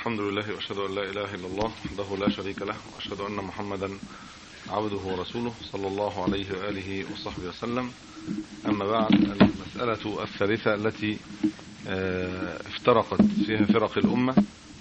الحمد لله واشهد ان لا اله الا الله وحده لا شريك له واشهد ان محمدا عبده ورسوله صلى الله عليه واله وصحبه وسلم اما بعد المساله الثالثه التي افترقت فيها فرق الامه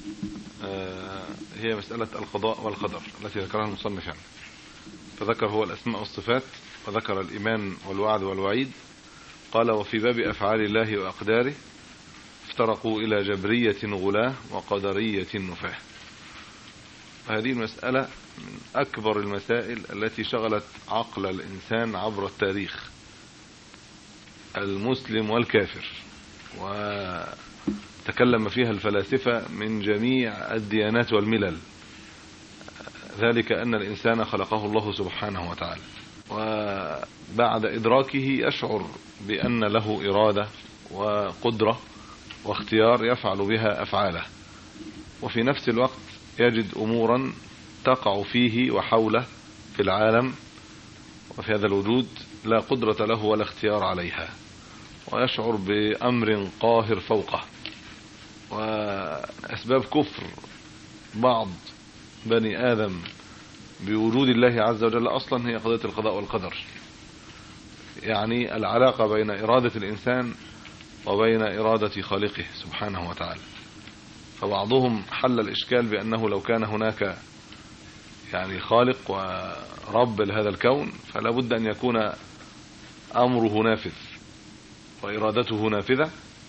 هي مساله القضاء والقدر التي ذكرها المصنف يعني فذكر هو الاسماء والصفات وذكر الايمان والوعد والوعيد قال وفي باب افعال الله واقداره افترقوا إلى جبرية غلاة وقدرية نفاه هذه المسألة من أكبر المسائل التي شغلت عقل الإنسان عبر التاريخ المسلم والكافر وتكلم فيها الفلاسفة من جميع الديانات والملل ذلك أن الإنسان خلقه الله سبحانه وتعالى وبعد إدراكه يشعر بأن له إرادة وقدرة واختيار يفعل بها أفعاله وفي نفس الوقت يجد أمورا تقع فيه وحوله في العالم وفي هذا الوجود لا قدرة له ولا اختيار عليها ويشعر بأمر قاهر فوقه وأسباب كفر بعض بني آدم بوجود الله عز وجل أصلا هي قضية القضاء والقدر يعني العلاقة بين إرادة الإنسان وبين إرادة خالقه سبحانه وتعالى فبعضهم حل الإشكال بأنه لو كان هناك يعني خالق ورب لهذا الكون فلا بد أن يكون أمره نافذ وإرادته نافذة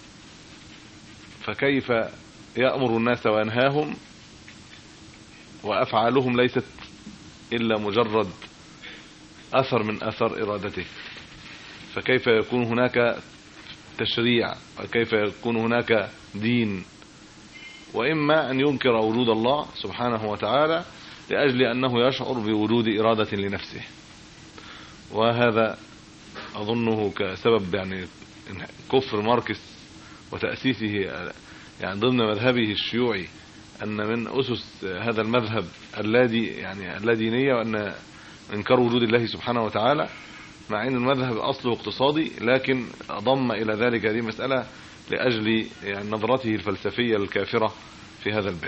فكيف يأمر الناس وينهاهم وأفعالهم ليست إلا مجرد أثر من أثر إرادته فكيف يكون هناك تشريع وكيف يكون هناك دين وإما أن ينكر وجود الله سبحانه وتعالى لأجل أنه يشعر بوجود إرادة لنفسه وهذا أظنه كسبب يعني كفر ماركس وتأسيسه يعني ضمن مذهبه الشيوعي أن من أسس هذا المذهب الذي يعني اللادينية وأن إنكار وجود الله سبحانه وتعالى مع ان المذهب اصله اقتصادي لكن ضم الى ذلك هذه المسألة لاجل يعني نظرته الفلسفية الكافرة في هذا الباب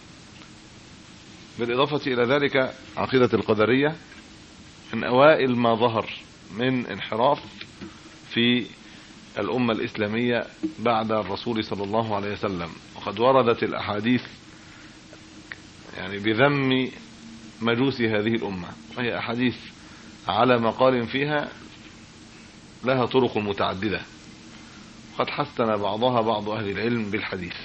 بالاضافة الى ذلك عقيدة القدرية من اوائل ما ظهر من انحراف في الامة الاسلامية بعد الرسول صلى الله عليه وسلم وقد وردت الاحاديث يعني بذم مجوس هذه الامة وهي احاديث على مقال فيها لها طرق متعددة قد حسن بعضها بعض أهل العلم بالحديث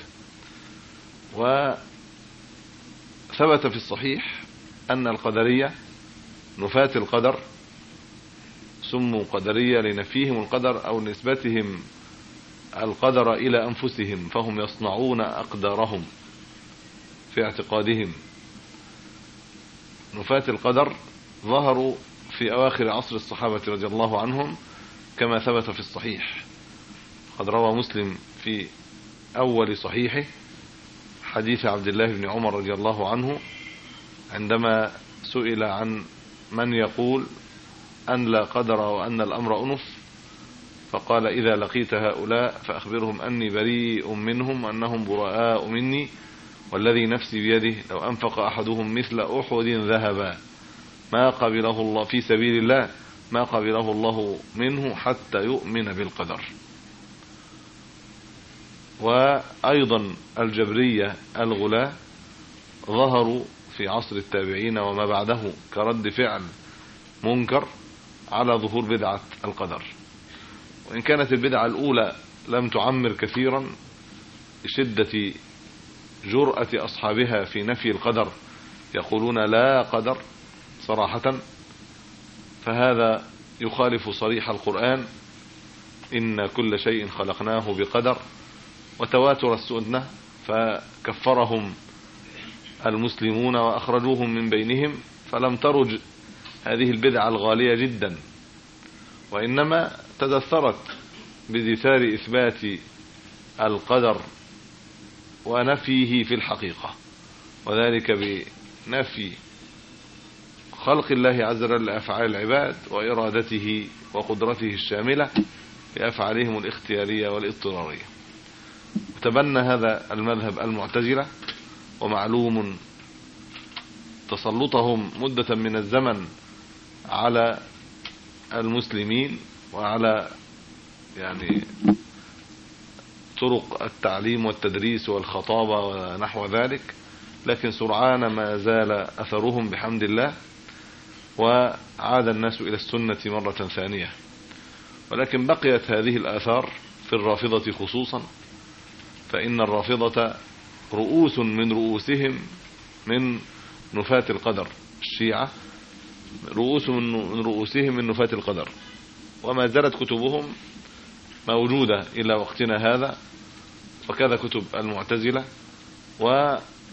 وثبت في الصحيح أن القدرية نفاة القدر سموا قدرية لنفيهم القدر أو نسبتهم القدر إلى أنفسهم فهم يصنعون أقدارهم في اعتقادهم نفاة القدر ظهروا في أواخر عصر الصحابة رضي الله عنهم كما ثبت في الصحيح قد روى مسلم في أول صحيحه حديث عبد الله بن عمر رضي الله عنه عندما سئل عن من يقول أن لا قدر وأن الأمر أنف فقال إذا لقيت هؤلاء فأخبرهم أني بريء منهم وأنهم براء مني والذي نفسي بيده لو أنفق أحدهم مثل أحد ذهبا ما قبله الله في سبيل الله ما قبله الله منه حتى يؤمن بالقدر وأيضا الجبرية الغلاة ظهروا في عصر التابعين وما بعده كرد فعل منكر على ظهور بدعة القدر وإن كانت البدعة الأولى لم تعمر كثيرا لشدة جرأة أصحابها في نفي القدر يقولون لا قدر صراحة فهذا يخالف صريح القرآن إن كل شيء خلقناه بقدر وتواتر السنة فكفرهم المسلمون وأخرجوهم من بينهم فلم ترج هذه البدعة الغالية جدا وإنما تدثرت بدثار إثبات القدر ونفيه في الحقيقة وذلك بنفي خلق الله عز وجل لأفعال العباد وإرادته وقدرته الشاملة لأفعالهم الاختيارية والاضطرارية وتبنى هذا المذهب المعتزلة ومعلوم تسلطهم مدة من الزمن على المسلمين وعلى يعني طرق التعليم والتدريس والخطابة ونحو ذلك لكن سرعان ما زال أثرهم بحمد الله وعاد الناس إلى السنة مرة ثانية ولكن بقيت هذه الآثار في الرافضة خصوصا فإن الرافضة رؤوس من رؤوسهم من نفاة القدر الشيعة رؤوس من رؤوسهم من نفاة القدر وما زالت كتبهم موجودة إلى وقتنا هذا وكذا كتب المعتزلة و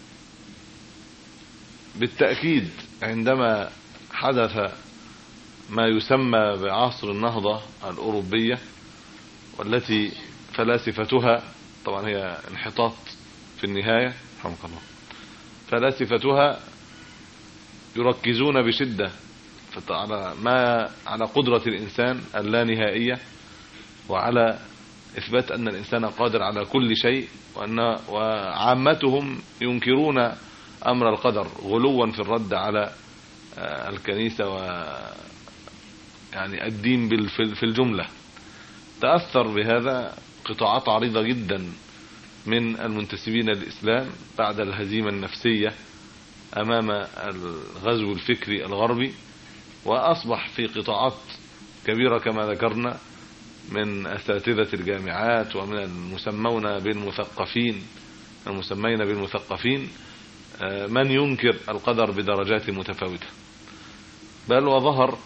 بالتأكيد عندما حدث ما يسمى بعصر النهضة الأوروبية والتي فلاسفتها طبعا هي انحطاط في النهاية رحمك الله فلاسفتها يركزون بشدة على ما على قدرة الإنسان اللانهائية وعلى إثبات أن الإنسان قادر على كل شيء وأن وعامتهم ينكرون أمر القدر غلوا في الرد على الكنيسة و يعني الدين في الجملة تأثر بهذا قطاعات عريضة جدا من المنتسبين للإسلام بعد الهزيمة النفسية أمام الغزو الفكري الغربي وأصبح في قطاعات كبيرة كما ذكرنا من أساتذة الجامعات ومن المسمون بالمثقفين المسمين بالمثقفين من ينكر القدر بدرجات متفاوتة بل وظهر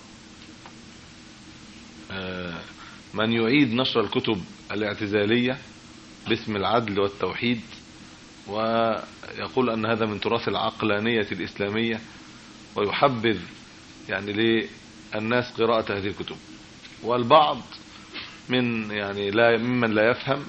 من يعيد نشر الكتب الاعتزالية باسم العدل والتوحيد ويقول أن هذا من تراث العقلانية الإسلامية ويحبذ يعني للناس قراءة هذه الكتب والبعض من يعني لا ممن لا يفهم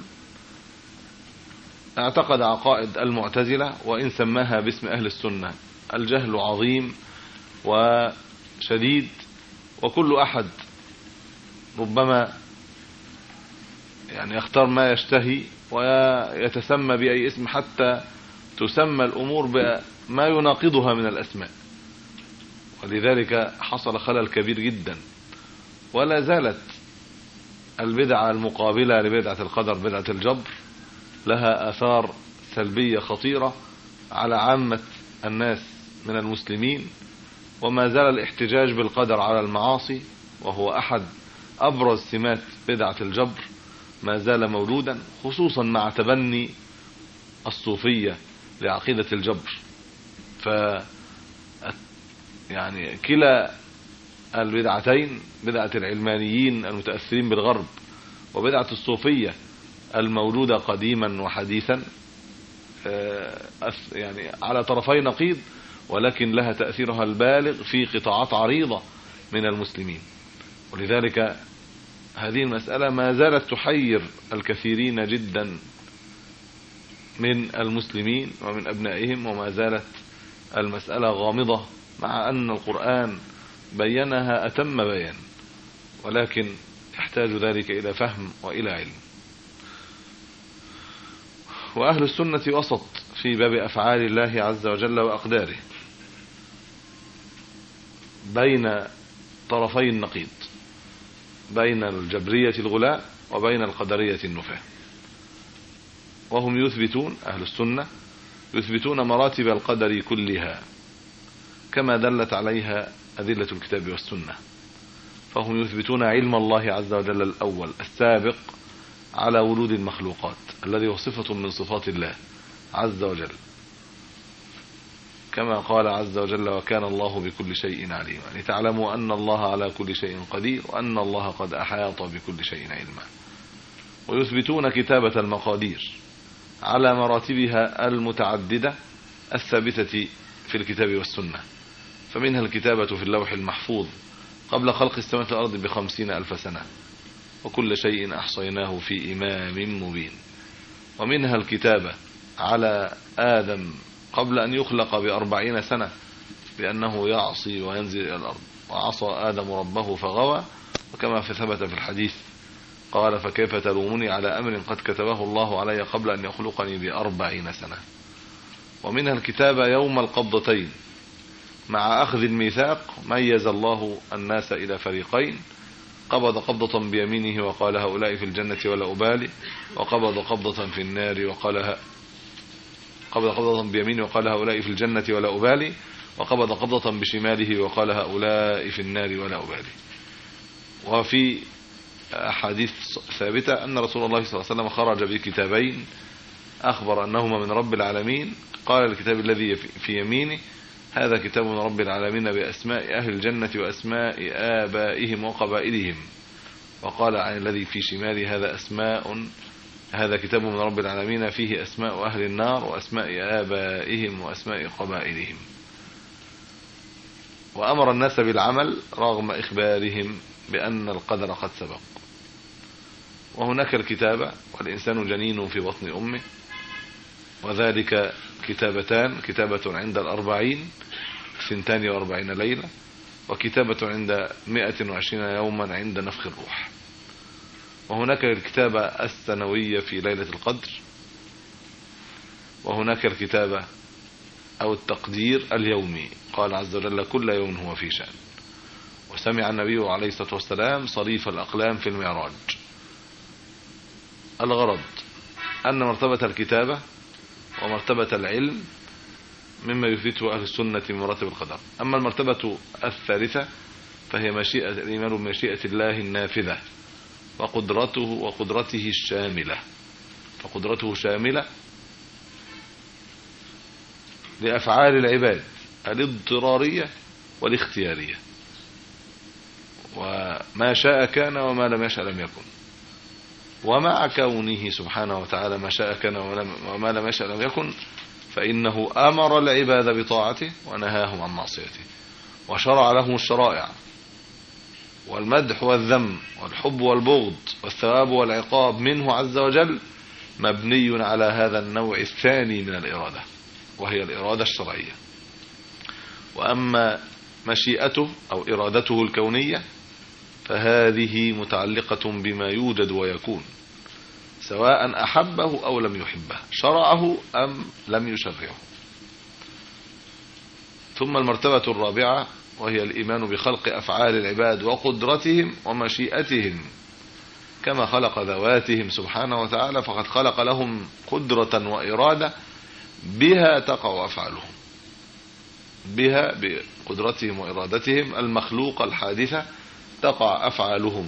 اعتقد عقائد المعتزلة وإن سماها باسم أهل السنة الجهل عظيم وشديد وكل أحد ربما يعني يختار ما يشتهي ويتسمى بأي اسم حتى تسمى الأمور بما يناقضها من الأسماء ولذلك حصل خلل كبير جدا ولا زالت البدعة المقابلة لبدعة القدر بدعة الجبر لها آثار سلبية خطيرة على عامة الناس من المسلمين وما زال الاحتجاج بالقدر على المعاصي وهو أحد أبرز سمات بدعة الجبر ما زال موجودا خصوصا مع تبني الصوفية لعقيدة الجبر ف يعني كلا البدعتين بدعة العلمانيين المتأثرين بالغرب وبدعة الصوفية الموجودة قديما وحديثا يعني على طرفي نقيض ولكن لها تأثيرها البالغ في قطاعات عريضة من المسلمين ولذلك هذه المسألة ما زالت تحير الكثيرين جدا من المسلمين ومن أبنائهم وما زالت المسألة غامضة مع أن القرآن بينها أتم بيان ولكن يحتاج ذلك إلى فهم وإلى علم وأهل السنة وسط في باب أفعال الله عز وجل وأقداره بين طرفي النقيض بين الجبرية الغلاء وبين القدرية النفاة وهم يثبتون أهل السنة يثبتون مراتب القدر كلها كما دلت عليها أدلة الكتاب والسنة فهم يثبتون علم الله عز وجل الأول السابق على ولود المخلوقات الذي هو صفة من صفات الله عز وجل كما قال عز وجل وكان الله بكل شيء عليما لتعلموا أن الله على كل شيء قدير وأن الله قد أحاط بكل شيء علما ويثبتون كتابة المقادير على مراتبها المتعددة الثابتة في الكتاب والسنة فمنها الكتابة في اللوح المحفوظ قبل خلق السماوات والأرض بخمسين ألف سنة وكل شيء أحصيناه في إمام مبين ومنها الكتابة على آدم قبل أن يخلق بأربعين سنة لأنه يعصي وينزل إلى الأرض وعصى آدم ربه فغوى وكما في ثبت في الحديث قال فكيف تلومني على أمر قد كتبه الله علي قبل أن يخلقني بأربعين سنة ومنها الكتابة يوم القبضتين مع أخذ الميثاق ميز الله الناس إلى فريقين قبض قبضة بيمينه وقال هؤلاء في الجنة ولا أبالي وقبض قبضة في النار وقال قبض قبضة بيمينه وقال هؤلاء في الجنة ولا أبالي وقبض قبضة بشماله وقال هؤلاء في النار ولا أبالي وفي أحاديث ثابتة أن رسول الله صلى الله عليه وسلم خرج بكتابين أخبر أنهما من رب العالمين قال الكتاب الذي في يمينه هذا كتاب من رب العالمين بأسماء أهل الجنة وأسماء آبائهم وقبائلهم وقال عن الذي في شمال هذا أسماء هذا كتاب من رب العالمين فيه أسماء أهل النار وأسماء آبائهم وأسماء قبائلهم وأمر الناس بالعمل رغم إخبارهم بأن القدر قد سبق وهناك الكتابة والإنسان جنين في بطن أمه وذلك كتابتان كتابة عند الأربعين سنتان وأربعين ليلة وكتابة عند مئة وعشرين يوما عند نفخ الروح وهناك الكتابة السنوية في ليلة القدر وهناك الكتابة أو التقدير اليومي قال عز وجل كل يوم هو في شأن وسمع النبي عليه الصلاة والسلام صريف الأقلام في المعراج الغرض أن مرتبة الكتابة ومرتبة العلم مما يثبته أهل السنة من مراتب القدر أما المرتبة الثالثة فهي مشيئة الإيمان بمشيئة الله النافذة وقدرته وقدرته الشاملة فقدرته شاملة لأفعال العباد الاضطرارية والاختيارية وما شاء كان وما لم يشاء لم يكن ومع كونه سبحانه وتعالى ما شاء كان وما لم يشاء لم يكن فإنه أمر العباد بطاعته ونهاهم عن معصيته وشرع لهم الشرائع والمدح والذم والحب والبغض والثواب والعقاب منه عز وجل مبني على هذا النوع الثاني من الإرادة وهي الإرادة الشرعية وأما مشيئته أو إرادته الكونية فهذه متعلقة بما يوجد ويكون سواء أحبه أو لم يحبه شرعه أم لم يشرعه ثم المرتبة الرابعة وهي الإيمان بخلق أفعال العباد وقدرتهم ومشيئتهم كما خلق ذواتهم سبحانه وتعالى فقد خلق لهم قدرة وإرادة بها تقع أفعالهم بها بقدرتهم وإرادتهم المخلوقة الحادثة تقع أفعالهم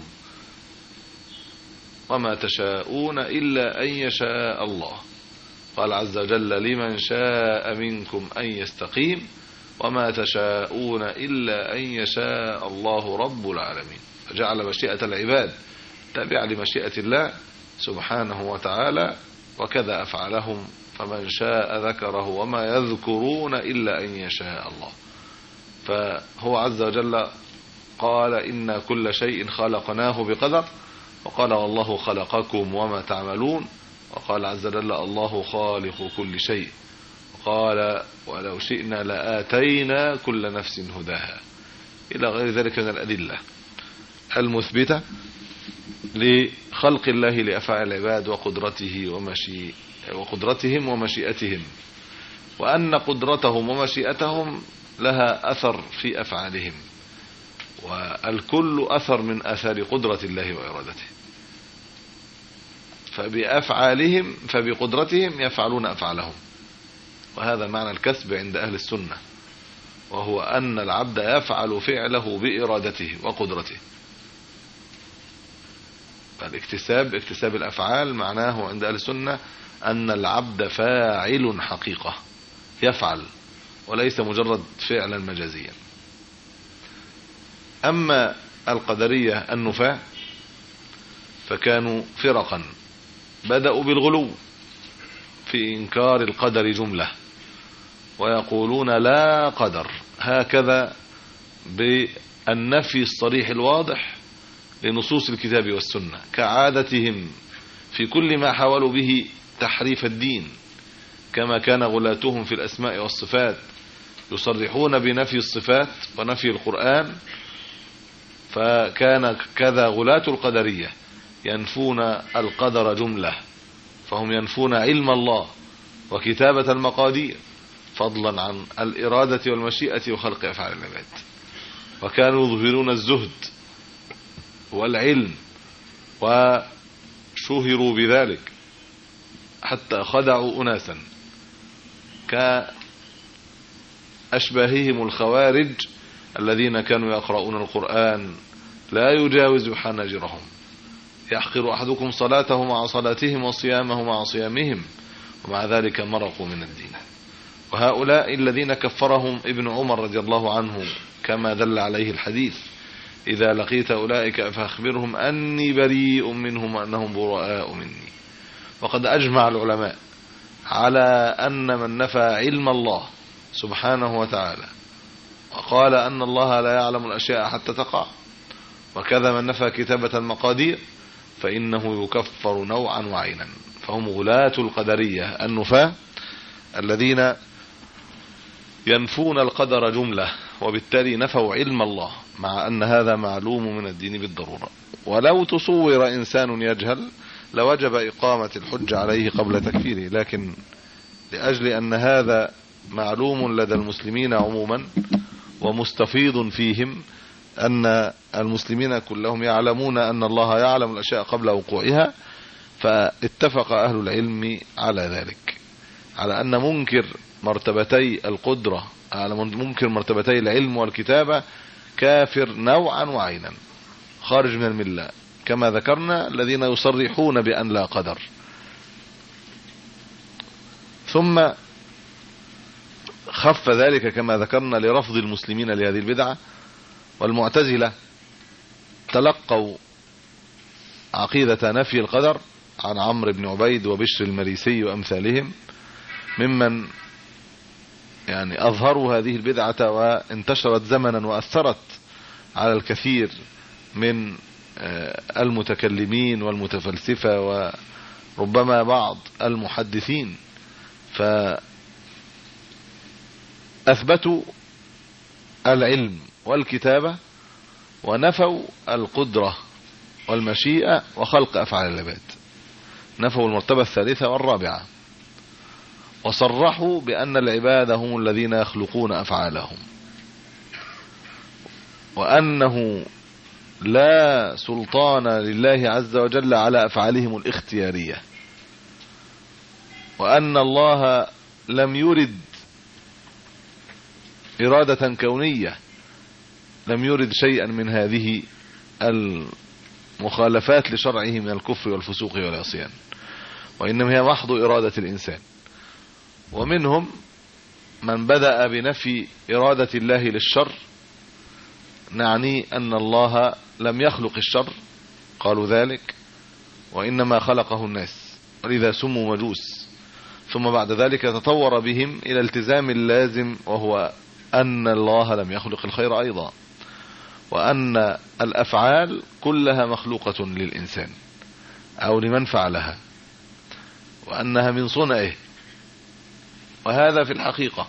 وما تشاءون إلا أن يشاء الله قال عز وجل لمن شاء منكم أن يستقيم وما تشاءون إلا أن يشاء الله رب العالمين فجعل مشيئة العباد تابع لمشيئة الله سبحانه وتعالى وكذا أفعلهم فمن شاء ذكره وما يذكرون إلا أن يشاء الله فهو عز وجل قال إن كل شيء خلقناه بقدر وقال والله خلقكم وما تعملون وقال عز وجل الله خالق كل شيء وقال ولو شئنا لآتينا كل نفس هداها إلى غير ذلك من الأدلة المثبتة لخلق الله لأفعال العباد وقدرته ومشي وقدرتهم ومشيئتهم وأن قدرتهم ومشيئتهم لها أثر في أفعالهم والكل أثر من أثر قدرة الله وإرادته فبأفعالهم فبقدرتهم يفعلون أفعالهم وهذا معنى الكسب عند أهل السنة وهو أن العبد يفعل فعله بإرادته وقدرته فالاكتساب اكتساب الأفعال معناه عند أهل السنة أن العبد فاعل حقيقة يفعل وليس مجرد فعلا مجازيا أما القدرية النفاة فكانوا فرقا بدأوا بالغلو في إنكار القدر جملة ويقولون لا قدر هكذا بالنفي الصريح الواضح لنصوص الكتاب والسنة كعادتهم في كل ما حاولوا به تحريف الدين كما كان غلاتهم في الأسماء والصفات يصرحون بنفي الصفات ونفي القرآن فكان كذا غلاة القدرية ينفون القدر جملة فهم ينفون علم الله وكتابة المقادير فضلا عن الإرادة والمشيئة وخلق أفعال العباد وكانوا يظهرون الزهد والعلم وشهروا بذلك حتى خدعوا أناسا كأشباههم الخوارج الذين كانوا يقرؤون القرآن لا يجاوز حناجرهم يحقر أحدكم صلاته مع صلاتهم وصيامه مع صيامهم ومع ذلك مرقوا من الدين وهؤلاء الذين كفرهم ابن عمر رضي الله عنه كما دل عليه الحديث إذا لقيت أولئك فأخبرهم أني بريء منهم وأنهم براء مني وقد أجمع العلماء على أن من نفى علم الله سبحانه وتعالى وقال أن الله لا يعلم الأشياء حتى تقع وكذا من نفى كتابة المقادير فإنه يكفر نوعا وعينا فهم غلاة القدرية النفاة الذين ينفون القدر جملة وبالتالي نفوا علم الله مع أن هذا معلوم من الدين بالضرورة ولو تصور إنسان يجهل لوجب إقامة الحج عليه قبل تكفيره لكن لأجل أن هذا معلوم لدى المسلمين عموما ومستفيض فيهم أن المسلمين كلهم يعلمون أن الله يعلم الأشياء قبل وقوعها فاتفق أهل العلم على ذلك على أن منكر مرتبتي القدرة على منكر مرتبتي العلم والكتابة كافر نوعا وعينا خارج من الملة كما ذكرنا الذين يصرحون بأن لا قدر ثم خف ذلك كما ذكرنا لرفض المسلمين لهذه البدعة والمعتزلة تلقوا عقيدة نفي القدر عن عمرو بن عبيد وبشر المريسي وأمثالهم ممن يعني أظهروا هذه البدعة وانتشرت زمنا وأثرت على الكثير من المتكلمين والمتفلسفة وربما بعض المحدثين فأثبتوا العلم والكتابة ونفوا القدرة والمشيئة وخلق أفعال العباد نفوا المرتبة الثالثة والرابعة وصرحوا بأن العباد هم الذين يخلقون أفعالهم وأنه لا سلطان لله عز وجل على أفعالهم الاختيارية وأن الله لم يرد إرادة كونية لم يرد شيئا من هذه المخالفات لشرعه من الكفر والفسوق والعصيان وإنما هي محض إرادة الإنسان ومنهم من بدأ بنفي إرادة الله للشر نعني أن الله لم يخلق الشر قالوا ذلك وإنما خلقه الناس ولذا سموا مجوس ثم بعد ذلك تطور بهم إلى التزام اللازم وهو أن الله لم يخلق الخير أيضا وأن الأفعال كلها مخلوقة للإنسان أو لمن فعلها وأنها من صنعه وهذا في الحقيقة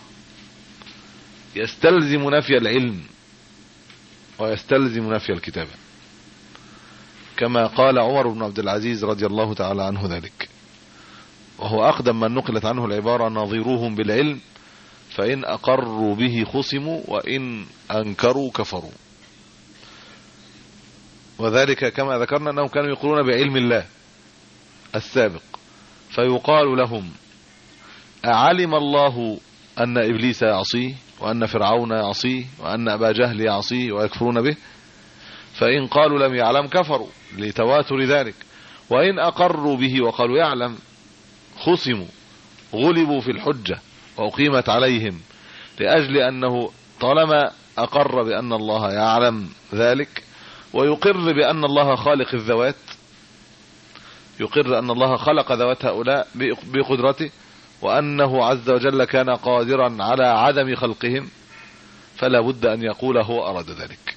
يستلزم نفي العلم ويستلزم نفي الكتابة كما قال عمر بن عبد العزيز رضي الله تعالى عنه ذلك وهو أقدم من نقلت عنه العبارة ناظروهم بالعلم فإن أقروا به خصموا وإن أنكروا كفروا وذلك كما ذكرنا أنهم كانوا يقولون بعلم الله السابق فيقال لهم أعلم الله أن إبليس يعصيه وأن فرعون يعصيه وأن أبا جهل يعصيه ويكفرون به فإن قالوا لم يعلم كفروا لتواتر ذلك وإن أقروا به وقالوا يعلم خصموا غلبوا في الحجة وأقيمت عليهم لأجل أنه طالما أقر بأن الله يعلم ذلك ويقر بأن الله خالق الذوات يقر أن الله خلق ذوات هؤلاء بقدرته وأنه عز وجل كان قادرا على عدم خلقهم فلا بد أن يقول هو أراد ذلك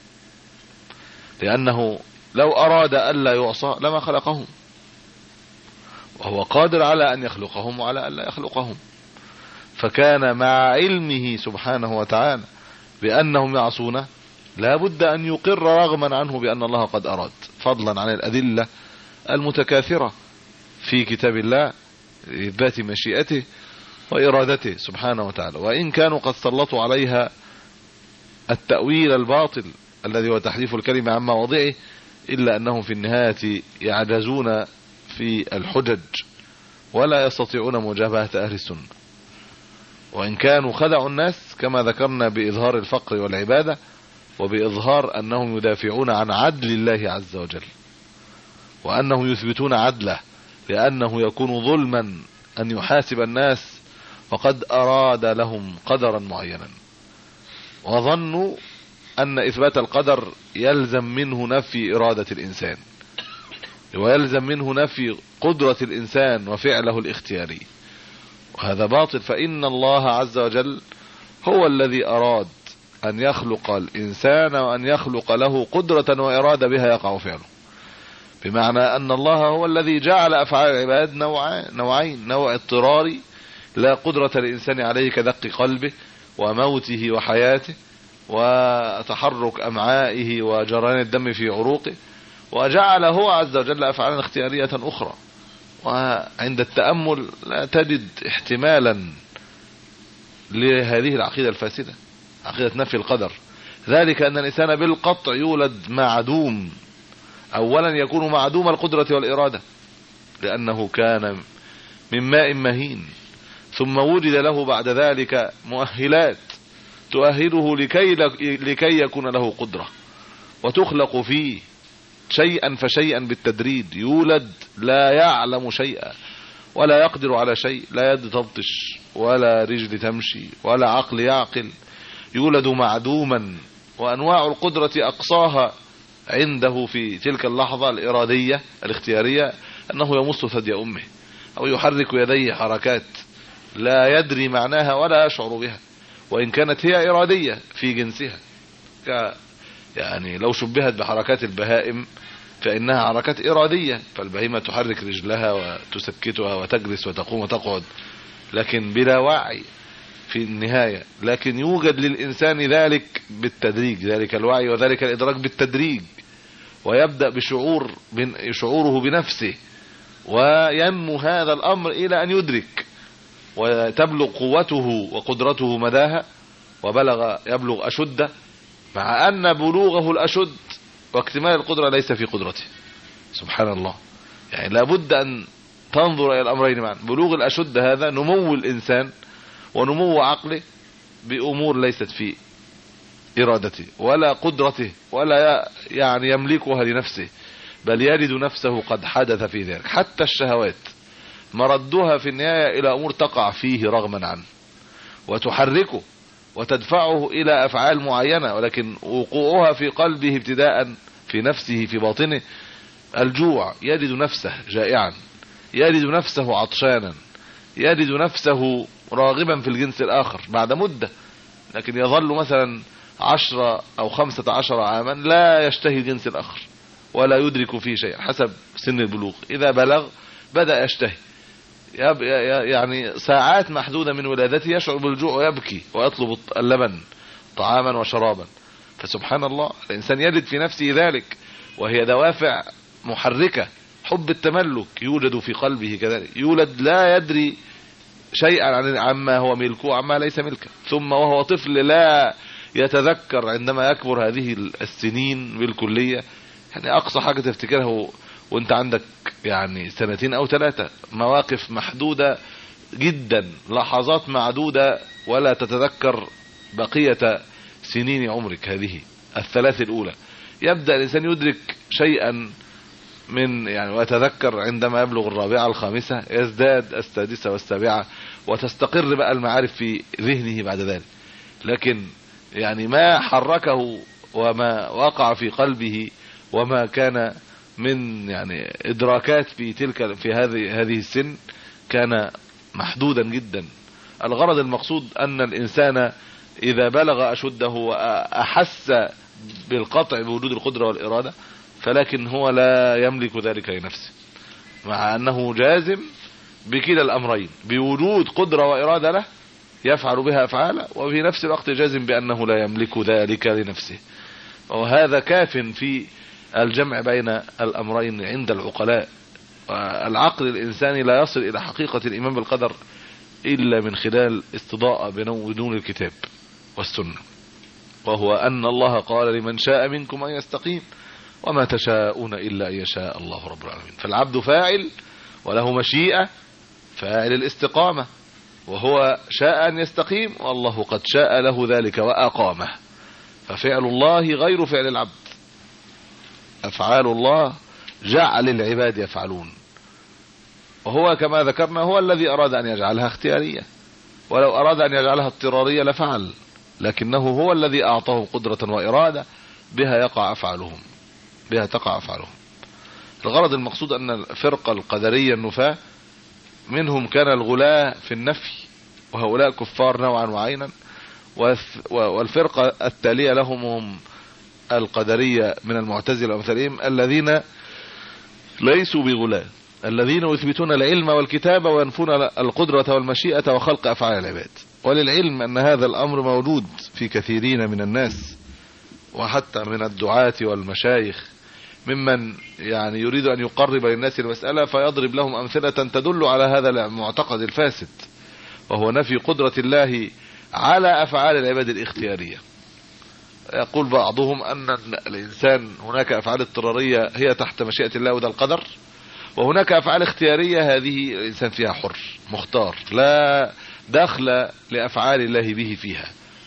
لأنه لو أراد ألا يعصى لما خلقهم وهو قادر على أن يخلقهم وعلى ألا يخلقهم فكان مع علمه سبحانه وتعالى بأنهم يعصونه لا بد أن يقر رغما عنه بأن الله قد أراد فضلا عن الأدلة المتكاثرة في كتاب الله لإثبات مشيئته وإرادته سبحانه وتعالى وإن كانوا قد سلطوا عليها التأويل الباطل الذي هو تحريف الكلمة عن مواضعه إلا أنهم في النهاية يعجزون في الحجج ولا يستطيعون مجابهة أهل السنة وإن كانوا خدعوا الناس كما ذكرنا بإظهار الفقر والعبادة وبإظهار أنهم يدافعون عن عدل الله عز وجل وأنهم يثبتون عدله لأنه يكون ظلما أن يحاسب الناس وقد أراد لهم قدرا معينا وظنوا أن إثبات القدر يلزم منه نفي إرادة الإنسان ويلزم منه نفي قدرة الإنسان وفعله الاختياري وهذا باطل فإن الله عز وجل هو الذي أراد أن يخلق الإنسان وأن يخلق له قدرة وإرادة بها يقع فعله بمعنى أن الله هو الذي جعل أفعال العباد نوعين نوع اضطراري لا قدرة الإنسان عليه كدق قلبه وموته وحياته وتحرك أمعائه وجريان الدم في عروقه وجعل هو عز وجل أفعالا اختيارية أخرى وعند التأمل لا تجد احتمالا لهذه العقيدة الفاسدة عقيدة نفي القدر ذلك أن الإنسان بالقطع يولد معدوم أولا يكون معدوم القدرة والإرادة لأنه كان من ماء مهين ثم وجد له بعد ذلك مؤهلات تؤهله لكي, لكي يكون له قدرة وتخلق فيه شيئا فشيئا بالتدريد يولد لا يعلم شيئا ولا يقدر على شيء لا يد تبطش ولا رجل تمشي ولا عقل يعقل يولد معدوما وأنواع القدرة أقصاها عنده في تلك اللحظة الإرادية الاختيارية أنه يمص ثدي أمه أو يحرك يديه حركات لا يدري معناها ولا يشعر بها وإن كانت هي إرادية في جنسها يعني لو شبهت بحركات البهائم فإنها حركات إرادية فالبهيمة تحرك رجلها وتسكتها وتجلس وتقوم وتقعد لكن بلا وعي في النهاية لكن يوجد للإنسان ذلك بالتدريج ذلك الوعي وذلك الإدراك بالتدريج ويبدأ بشعور شعوره بنفسه وينمو هذا الأمر إلى أن يدرك وتبلغ قوته وقدرته مداها وبلغ يبلغ أشده مع أن بلوغه الأشد واكتمال القدرة ليس في قدرته سبحان الله يعني لابد أن تنظر إلى الأمرين معا بلوغ الأشد هذا نمو الإنسان ونمو عقله بأمور ليست في إرادته ولا قدرته ولا يعني يملكها لنفسه بل يجد نفسه قد حدث في ذلك حتى الشهوات مردها في النهاية إلى أمور تقع فيه رغما عنه وتحركه وتدفعه إلى أفعال معينة ولكن وقوعها في قلبه ابتداء في نفسه في باطنه الجوع يجد نفسه جائعا يجد نفسه عطشانا يجد نفسه راغبا في الجنس الآخر بعد مدة لكن يظل مثلا عشرة أو خمسة عشر عاما لا يشتهي الجنس الآخر ولا يدرك فيه شيء حسب سن البلوغ إذا بلغ بدأ يشتهي يعني ساعات محدودة من ولادته يشعر بالجوع ويبكي ويطلب اللبن طعاما وشرابا فسبحان الله الإنسان يجد في نفسه ذلك وهي دوافع محركة حب التملك يوجد في قلبه كذلك يولد لا يدري شيئا عن عما هو ملكه وعما ليس ملكه ثم وهو طفل لا يتذكر عندما يكبر هذه السنين بالكلية يعني أقصى حاجة تفتكرها وانت عندك يعني سنتين او ثلاثة مواقف محدودة جدا لحظات معدودة ولا تتذكر بقية سنين عمرك هذه الثلاث الاولى يبدأ الانسان يدرك شيئا من يعني ويتذكر عندما يبلغ الرابعة الخامسة يزداد السادسة والسابعة وتستقر بقى المعارف في ذهنه بعد ذلك لكن يعني ما حركه وما وقع في قلبه وما كان من يعني ادراكات في تلك في هذه هذه السن كان محدودا جدا الغرض المقصود ان الانسان اذا بلغ اشده واحس بالقطع بوجود القدره والاراده فلكن هو لا يملك ذلك لنفسه مع انه جازم بكلا الامرين بوجود قدره واراده له يفعل بها افعالا وفي نفس الوقت جازم بانه لا يملك ذلك لنفسه وهذا كاف في الجمع بين الأمرين عند العقلاء العقل الإنساني لا يصل إلى حقيقة الإيمان بالقدر إلا من خلال استضاءة بدون الكتاب والسنة وهو أن الله قال لمن شاء منكم أن يستقيم وما تشاءون إلا أن يشاء الله رب العالمين فالعبد فاعل وله مشيئة فاعل الاستقامة وهو شاء أن يستقيم والله قد شاء له ذلك وأقامه ففعل الله غير فعل العبد أفعال الله جعل العباد يفعلون وهو كما ذكرنا هو الذي أراد أن يجعلها اختيارية ولو أراد أن يجعلها اضطرارية لفعل لكنه هو الذي أعطاهم قدرة وإرادة بها يقع أفعالهم بها تقع أفعالهم الغرض المقصود أن الفرقة القدرية النفاة منهم كان الغلاة في النفي وهؤلاء كفار نوعا وعينا والفرقة التالية لهم هم القدرية من المعتزلة ومثلهم الذين ليسوا بغلاة الذين يثبتون العلم والكتابة وينفون القدرة والمشيئة وخلق أفعال العباد وللعلم أن هذا الأمر موجود في كثيرين من الناس وحتى من الدعاة والمشايخ ممن يعني يريد أن يقرب للناس المسألة فيضرب لهم أمثلة تدل على هذا المعتقد الفاسد وهو نفي قدرة الله على أفعال العباد الاختيارية يقول بعضهم أن الإنسان هناك أفعال اضطرارية هي تحت مشيئة الله وده القدر وهناك أفعال اختيارية هذه الإنسان فيها حر مختار لا دخل لأفعال الله به فيها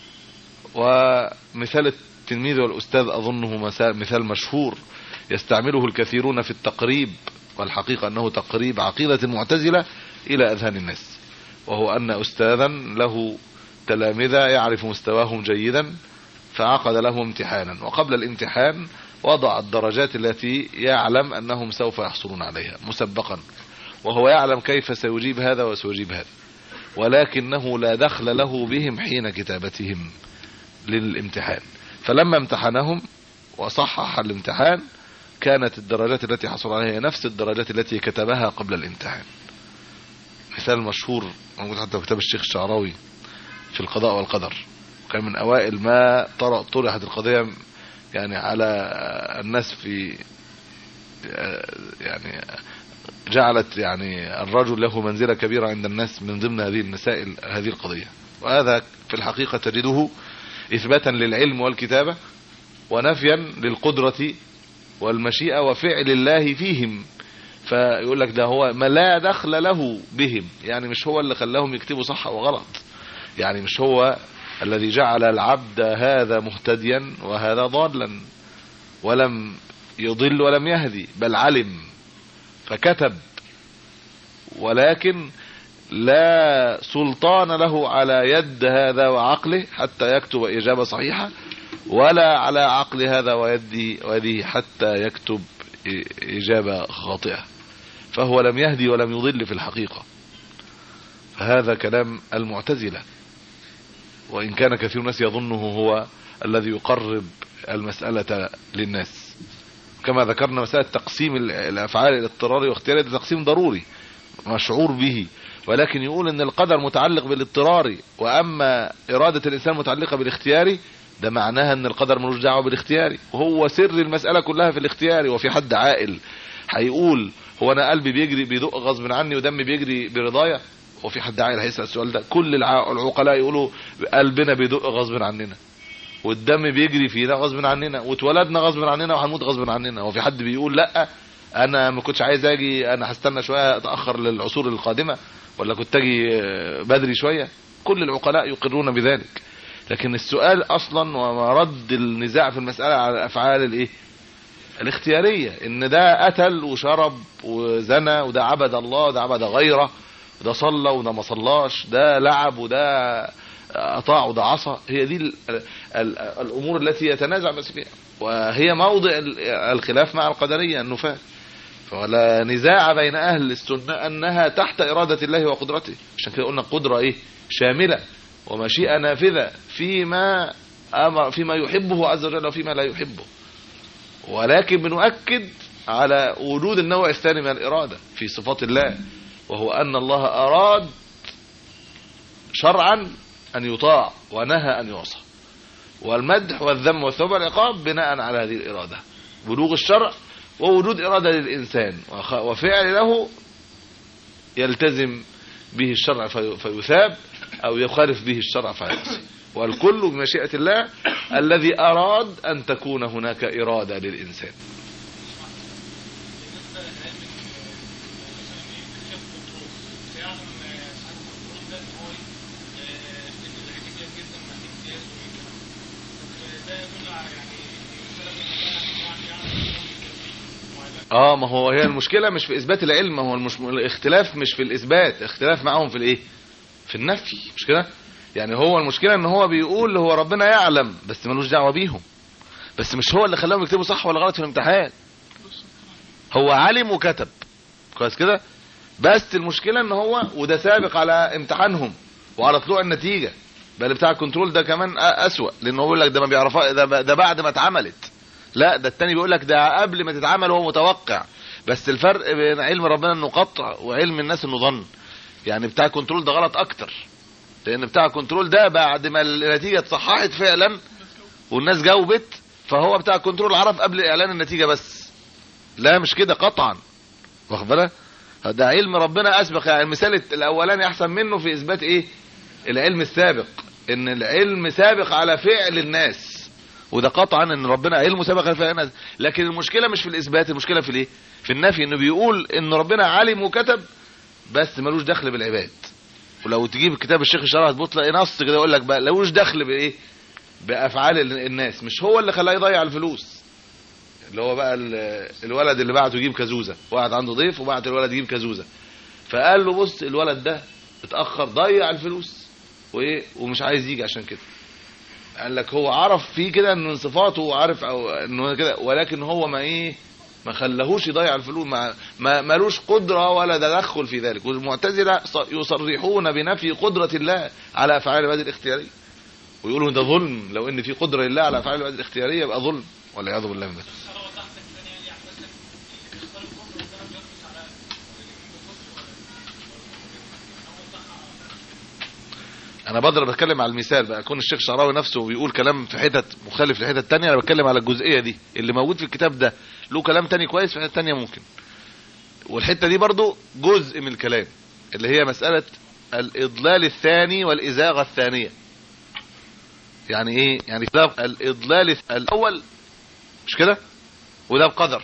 ومثال التلميذ والأستاذ أظنه مثال مشهور يستعمله الكثيرون في التقريب والحقيقة أنه تقريب عقيدة المعتزلة إلى أذهان الناس وهو أن أستاذا له تلامذة يعرف مستواهم جيدا فعقد لهم امتحانا وقبل الامتحان وضع الدرجات التي يعلم أنهم سوف يحصلون عليها مسبقا وهو يعلم كيف سيجيب هذا وسيجيب هذا ولكنه لا دخل له بهم حين كتابتهم للامتحان فلما امتحنهم وصحح الامتحان كانت الدرجات التي حصل عليها نفس الدرجات التي كتبها قبل الامتحان مثال مشهور موجود حتى في كتاب الشيخ الشعراوي في القضاء والقدر كان من اوائل ما طرحت القضيه يعني على الناس في يعني جعلت يعني الرجل له منزله كبيره عند الناس من ضمن هذه المسائل هذه القضيه وهذا في الحقيقه تجده اثباتا للعلم والكتابه ونفيا للقدره والمشيئة وفعل الله فيهم فيقول لك ده هو ما لا دخل له بهم يعني مش هو اللي خلاهم يكتبوا صح وغلط يعني مش هو الذي جعل العبد هذا مهتديا وهذا ضالا ولم يضل ولم يهدي بل علم فكتب ولكن لا سلطان له على يد هذا وعقله حتى يكتب إجابة صحيحة ولا على عقل هذا ويدي ويده حتى يكتب إجابة خاطئة فهو لم يهدي ولم يضل في الحقيقة فهذا كلام المعتزلة وإن كان كثير الناس يظنه هو الذي يقرب المسألة للناس كما ذكرنا مسألة تقسيم الأفعال الاضطراري واختياري ده تقسيم ضروري مشعور به ولكن يقول ان القدر متعلق بالاضطراري واما ارادة الانسان متعلقة بالاختياري ده معناها ان القدر ملوش دعوه بالاختياري وهو سر المساله كلها في الاختياري وفي حد عاقل هيقول هو انا قلبي بيجري بيدق غصب عني ودمي بيجري برضايا هو في حد عاقل هيسال السؤال ده كل العقلاء يقولوا قلبنا بيدق غصب عننا والدم بيجري فينا غصب عننا واتولدنا غصب عننا وهنموت غصب عننا هو في حد بيقول لا انا ما كنتش عايز اجي انا هستنى شويه اتاخر للعصور القادمه ولا كنت اجي بدري شويه كل العقلاء يقرون بذلك لكن السؤال اصلا ورد النزاع في المسألة على الافعال الايه الاختيارية ان ده قتل وشرب وزنى وده عبد الله وده عبد غيره وده صلى وده ما صلاش ده لعب وده اطاع وده عصى هي دي ال ال الامور التي يتنازع الناس فيها وهي موضع الخلاف مع القدرية النفاة فلا نزاع بين اهل السنة انها تحت ارادة الله وقدرته عشان كده قلنا قدرة ايه شاملة ومشيئة نافذة فيما أمر فيما يحبه عز وجل وفيما لا يحبه ولكن بنؤكد على وجود النوع الثاني من الإرادة في صفات الله وهو أن الله أراد شرعا أن يطاع ونهى أن يعصى والمدح والذم والثوب والعقاب بناء على هذه الإرادة بلوغ الشرع ووجود إرادة للإنسان وفعل له يلتزم به الشرع في- فيثاب أو يخالف به الشرع فيعصي والكل بمشيئة الله الذي أراد أن تكون هناك إرادة للإنسان اه ما هو هي المشكلة مش في إثبات العلم ما هو المش... الاختلاف مش في الإثبات اختلاف معاهم في الإيه في النفي مش كده يعني هو المشكلة ان هو بيقول هو ربنا يعلم بس ملوش دعوة بيهم بس مش هو اللي خلاهم يكتبوا صح ولا غلط في الامتحان هو علم وكتب كويس كده بس المشكلة ان هو وده سابق على امتحانهم وعلى طلوع النتيجة بل بتاع الكنترول ده كمان أ- اسوأ لانه بيقول لك ده ما بيعرفها ده, ده بعد ما اتعملت لا ده التاني بيقول لك ده قبل ما تتعمل هو متوقع بس الفرق بين علم ربنا انه قطع وعلم الناس انه ظن يعني بتاع الكنترول ده غلط اكتر لان بتاع الكنترول ده بعد ما النتيجه اتصححت فعلا والناس جاوبت فهو بتاع الكنترول عرف قبل اعلان النتيجه بس لا مش كده قطعا واخد بالك ده علم ربنا اسبق يعني المثال الاولاني احسن منه في اثبات ايه العلم السابق ان العلم سابق على فعل الناس وده قطعا ان ربنا علمه سابق على فعل الناس لكن المشكله مش في الاثبات المشكله في الايه في النفي انه بيقول ان ربنا علم وكتب بس ملوش دخل بالعباد ولو تجيب كتاب الشيخ الشرع هتبص تلاقي نص كده يقول لك بقى ملوش دخل بايه بافعال ال- الناس مش هو اللي خلاه يضيع الفلوس اللي هو بقى ال- الولد اللي بعته يجيب كازوزه واحد عنده ضيف وبعت الولد يجيب كازوزه فقال له بص الولد ده اتاخر ضيع الفلوس وايه ومش عايز يجي عشان كده قال لك هو عرف فيه كده انه من صفاته وعارف او انه كده ولكن هو ما ايه ما خلاهوش يضيع الفلوس ما ما ملوش قدره ولا تدخل في ذلك والمعتزله ص- يصرحون بنفي قدره الله على افعال العباد الاختياريه ويقولوا ده ظلم لو ان في قدره لله على افعال العباد الاختياريه يبقى ظلم والعياذ بالله من ذلك انا بقدر بتكلم على المثال بقى يكون الشيخ شعراوي نفسه بيقول كلام في حتت مخالف لحتت تانية انا بتكلم على الجزئيه دي اللي موجود في الكتاب ده له كلام تاني كويس في حتت تانية ممكن والحته دي برضو جزء من الكلام اللي هي مساله الاضلال الثاني والازاغه الثانيه يعني ايه يعني ده الاضلال الاول مش كده وده بقدر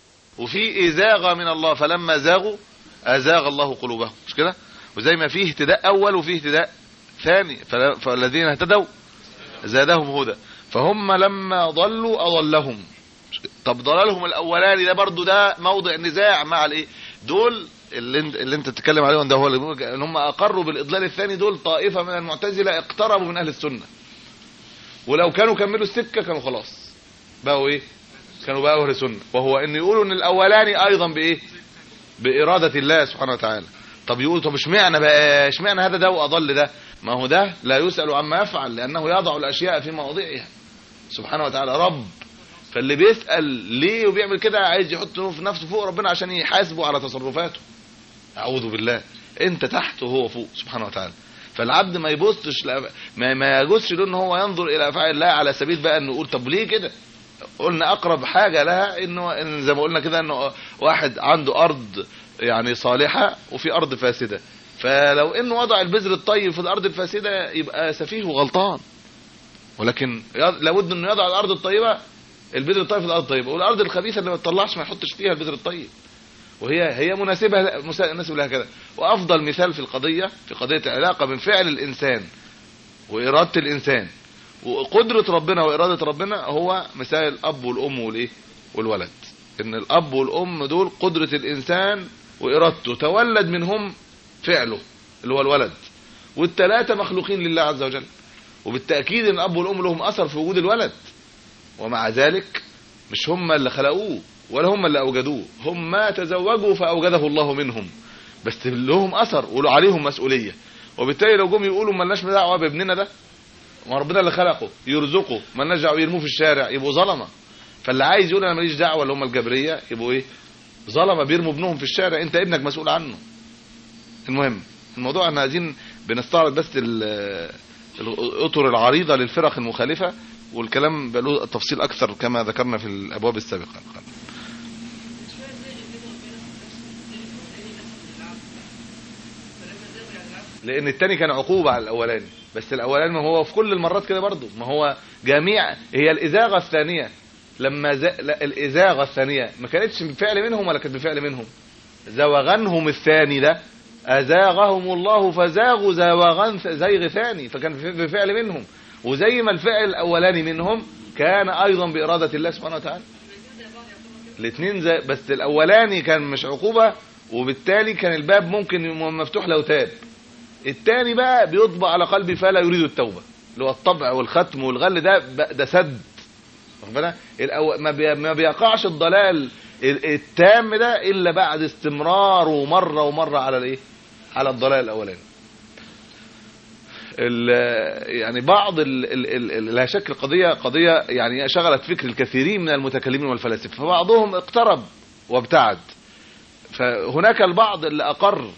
وفي ازاغه من الله فلما زاغوا ازاغ الله قلوبهم مش كده وزي ما فيه اهتداء اول وفيه اهتداء ثاني فلا- فالذين اهتدوا زادهم هدى فهم لما ضلوا اضلهم طب ضلالهم الاولاني ده برضو ده موضع نزاع مع الايه دول اللي انت اللي انت بتتكلم عليهم ده هو اللي بيقول ان هم اقروا بالاضلال الثاني دول طائفه من المعتزله اقتربوا من اهل السنه ولو كانوا كملوا السكه كانوا خلاص بقوا ايه كانوا بقوا اهل سنه وهو ان يقولوا ان الاولاني ايضا بايه باراده الله سبحانه وتعالى طب يقولوا طب اشمعنى بقى اشمعنى هذا ده واضل ده ما هو ده لا يسأل عما يفعل لأنه يضع الأشياء في مواضعها سبحانه وتعالى رب فاللي بيسأل ليه وبيعمل كده عايز يحط في نفسه فوق ربنا عشان يحاسبه على تصرفاته أعوذ بالله أنت تحت وهو فوق سبحانه وتعالى فالعبد ما يبصش لا- ما ما يجوزش له ان هو ينظر الى افعال الله على سبيل بقى انه يقول طب ليه كده قلنا اقرب حاجه لها انه إن زي ما قلنا كده انه واحد عنده ارض يعني صالحه وفي ارض فاسده فلو انه وضع البذر الطيب في الارض الفاسده يبقى سفيه وغلطان ولكن يض- لابد انه يضع الارض الطيبه البذر الطيب في الارض الطيبه والارض الخبيثه اللي ما تطلعش ما يحطش فيها البذر الطيب وهي هي مناسبه مناسب لها كده وافضل مثال في القضيه في قضيه العلاقه بين فعل الانسان واراده الانسان وقدره ربنا واراده ربنا هو مثال الاب والام والايه والولد ان الاب والام دول قدره الانسان وارادته تولد منهم فعله اللي هو الولد والثلاثه مخلوقين لله عز وجل وبالتاكيد ان الاب والام لهم اثر في وجود الولد ومع ذلك مش هم اللي خلقوه ولا هم اللي اوجدوه هم ما تزوجوا فاوجده الله منهم بس لهم اثر ولو عليهم مسؤوليه وبالتالي لو جم يقولوا مالناش دعوه بابننا ده ما ربنا اللي خلقه يرزقه مالناش دعوه يرموه في الشارع يبقوا ظلمه فاللي عايز يقول انا ماليش دعوه اللي هم الجبريه يبقوا ايه ظلمه بيرموا ابنهم في الشارع انت ابنك مسؤول عنه المهم الموضوع احنا عايزين بنستعرض بس ال- الاطر العريضه للفرق المخالفه والكلام بقى له تفصيل اكثر كما ذكرنا في الابواب السابقه لان التاني كان عقوبة على الاولاني بس الاولاني ما هو في كل المرات كده برضه ما هو جميع هي الازاغة الثانية لما ز... لا الازاغة الثانية ما كانتش بفعل منهم ولا كانت بفعل منهم زوغنهم الثاني ده ازاغهم الله فزاغوا زوغا زيغ ثاني فكان بفعل منهم وزي ما الفعل الاولاني منهم كان ايضا باراده الله سبحانه وتعالى الاثنين زي بس الاولاني كان مش عقوبه وبالتالي كان الباب ممكن مفتوح لو تاب الثاني بقى بيطبع على قلبي فلا يريد التوبه اللي هو الطبع والختم والغل ده ده سد واخد بالك ما, بي... ما بيقعش الضلال التام ده الا بعد استمراره مره ومره على الايه على الضلال الاولاني يعني بعض لا شك القضيه قضيه يعني شغلت فكر الكثيرين من المتكلمين والفلاسفه فبعضهم اقترب وابتعد فهناك البعض اللي اقر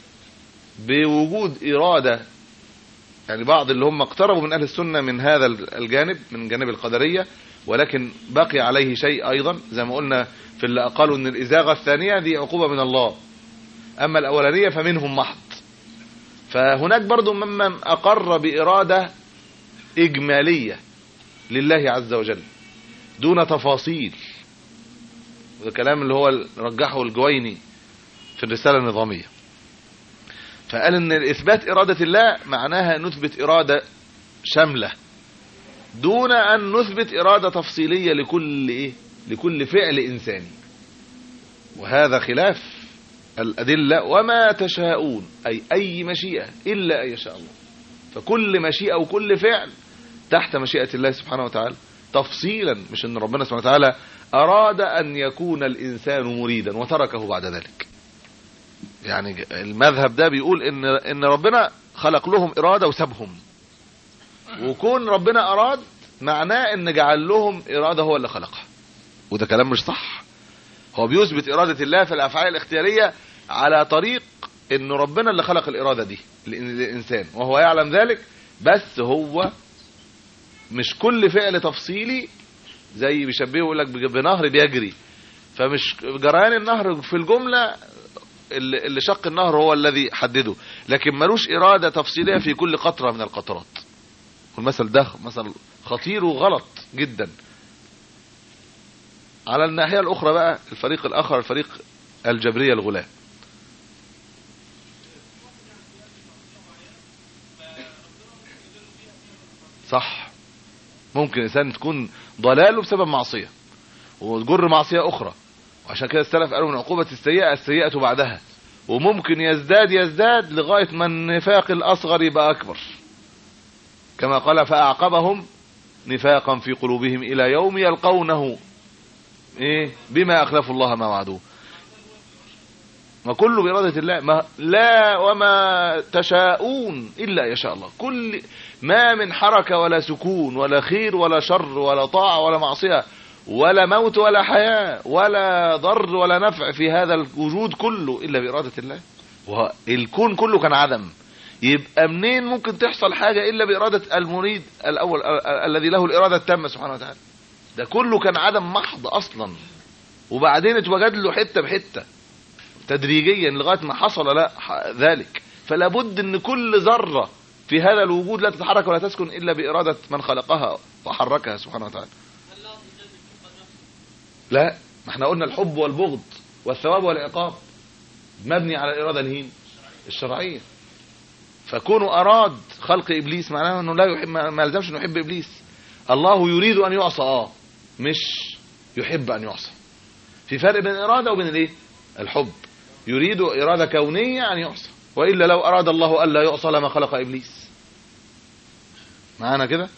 بوجود اراده يعني بعض اللي هم اقتربوا من اهل السنه من هذا الجانب من جانب القدريه ولكن بقي عليه شيء ايضا زي ما قلنا في اللي قالوا ان الازاغه الثانيه دي عقوبه من الله اما الاولانيه فمنهم محض فهناك برضو ممن اقر باراده اجماليه لله عز وجل دون تفاصيل وده كلام اللي هو رجحه الجويني في الرساله النظاميه فقال ان اثبات اراده الله معناها نثبت اراده شامله دون ان نثبت اراده تفصيليه لكل ايه لكل فعل انساني وهذا خلاف الادله وما تشاءون اي اي مشيئه الا ان يشاء الله فكل مشيئه وكل فعل تحت مشيئه الله سبحانه وتعالى تفصيلا مش ان ربنا سبحانه وتعالى اراد ان يكون الانسان مريدا وتركه بعد ذلك يعني المذهب ده بيقول ان ان ربنا خلق لهم اراده وسابهم وكون ربنا اراد معناه ان جعل لهم اراده هو اللي خلقها وده كلام مش صح هو بيثبت اراده الله في الافعال الاختياريه على طريق ان ربنا اللي خلق الاراده دي للانسان وهو يعلم ذلك بس هو مش كل فعل تفصيلي زي بيشبهه يقول لك بنهر بيجري فمش جريان النهر في الجمله اللي شق النهر هو الذي حدده لكن ملوش اراده تفصيليه في كل قطره من القطرات والمثل ده مثل خطير وغلط جدا على الناحيه الاخرى بقى الفريق الاخر الفريق الجبريه الغلاة صح ممكن انسان تكون ضلاله بسبب معصيه وتجر معصيه اخرى وعشان كده السلف قالوا من عقوبه السيئه السيئه بعدها وممكن يزداد يزداد لغايه ما النفاق الاصغر يبقى اكبر كما قال فاعقبهم نفاقا في قلوبهم الى يوم يلقونه ايه بما اخلفوا الله ما وعدوه ما كله بإرادة الله ما لا وما تشاءون إلا يشاء الله كل ما من حركة ولا سكون ولا خير ولا شر ولا طاعة ولا معصية ولا موت ولا حياة ولا ضر ولا نفع في هذا الوجود كله إلا بإرادة الله والكون كله كان عدم يبقى منين ممكن تحصل حاجة إلا بإرادة المريد الأول الذي له الإرادة التامة سبحانه وتعالى ده كله كان عدم محض أصلا وبعدين اتوجد له حتة بحتة تدريجيا لغاية ما حصل لا ذلك فلا بد ان كل ذرة في هذا الوجود لا تتحرك ولا تسكن إلا بإرادة من خلقها وحركها سبحانه وتعالى لا ما احنا قلنا الحب والبغض والثواب والعقاب مبني على الإرادة الهين الشرعية فكونوا أراد خلق إبليس معناه أنه لا يحب ما يلزمش أنه يحب إبليس الله يريد أن يعصى آه مش يحب أن يعصى في فرق بين الإرادة وبين الإيه الحب يريد إرادة كونية أن يعصى وإلا لو أراد الله ألا يعصى لما خلق إبليس معانا كده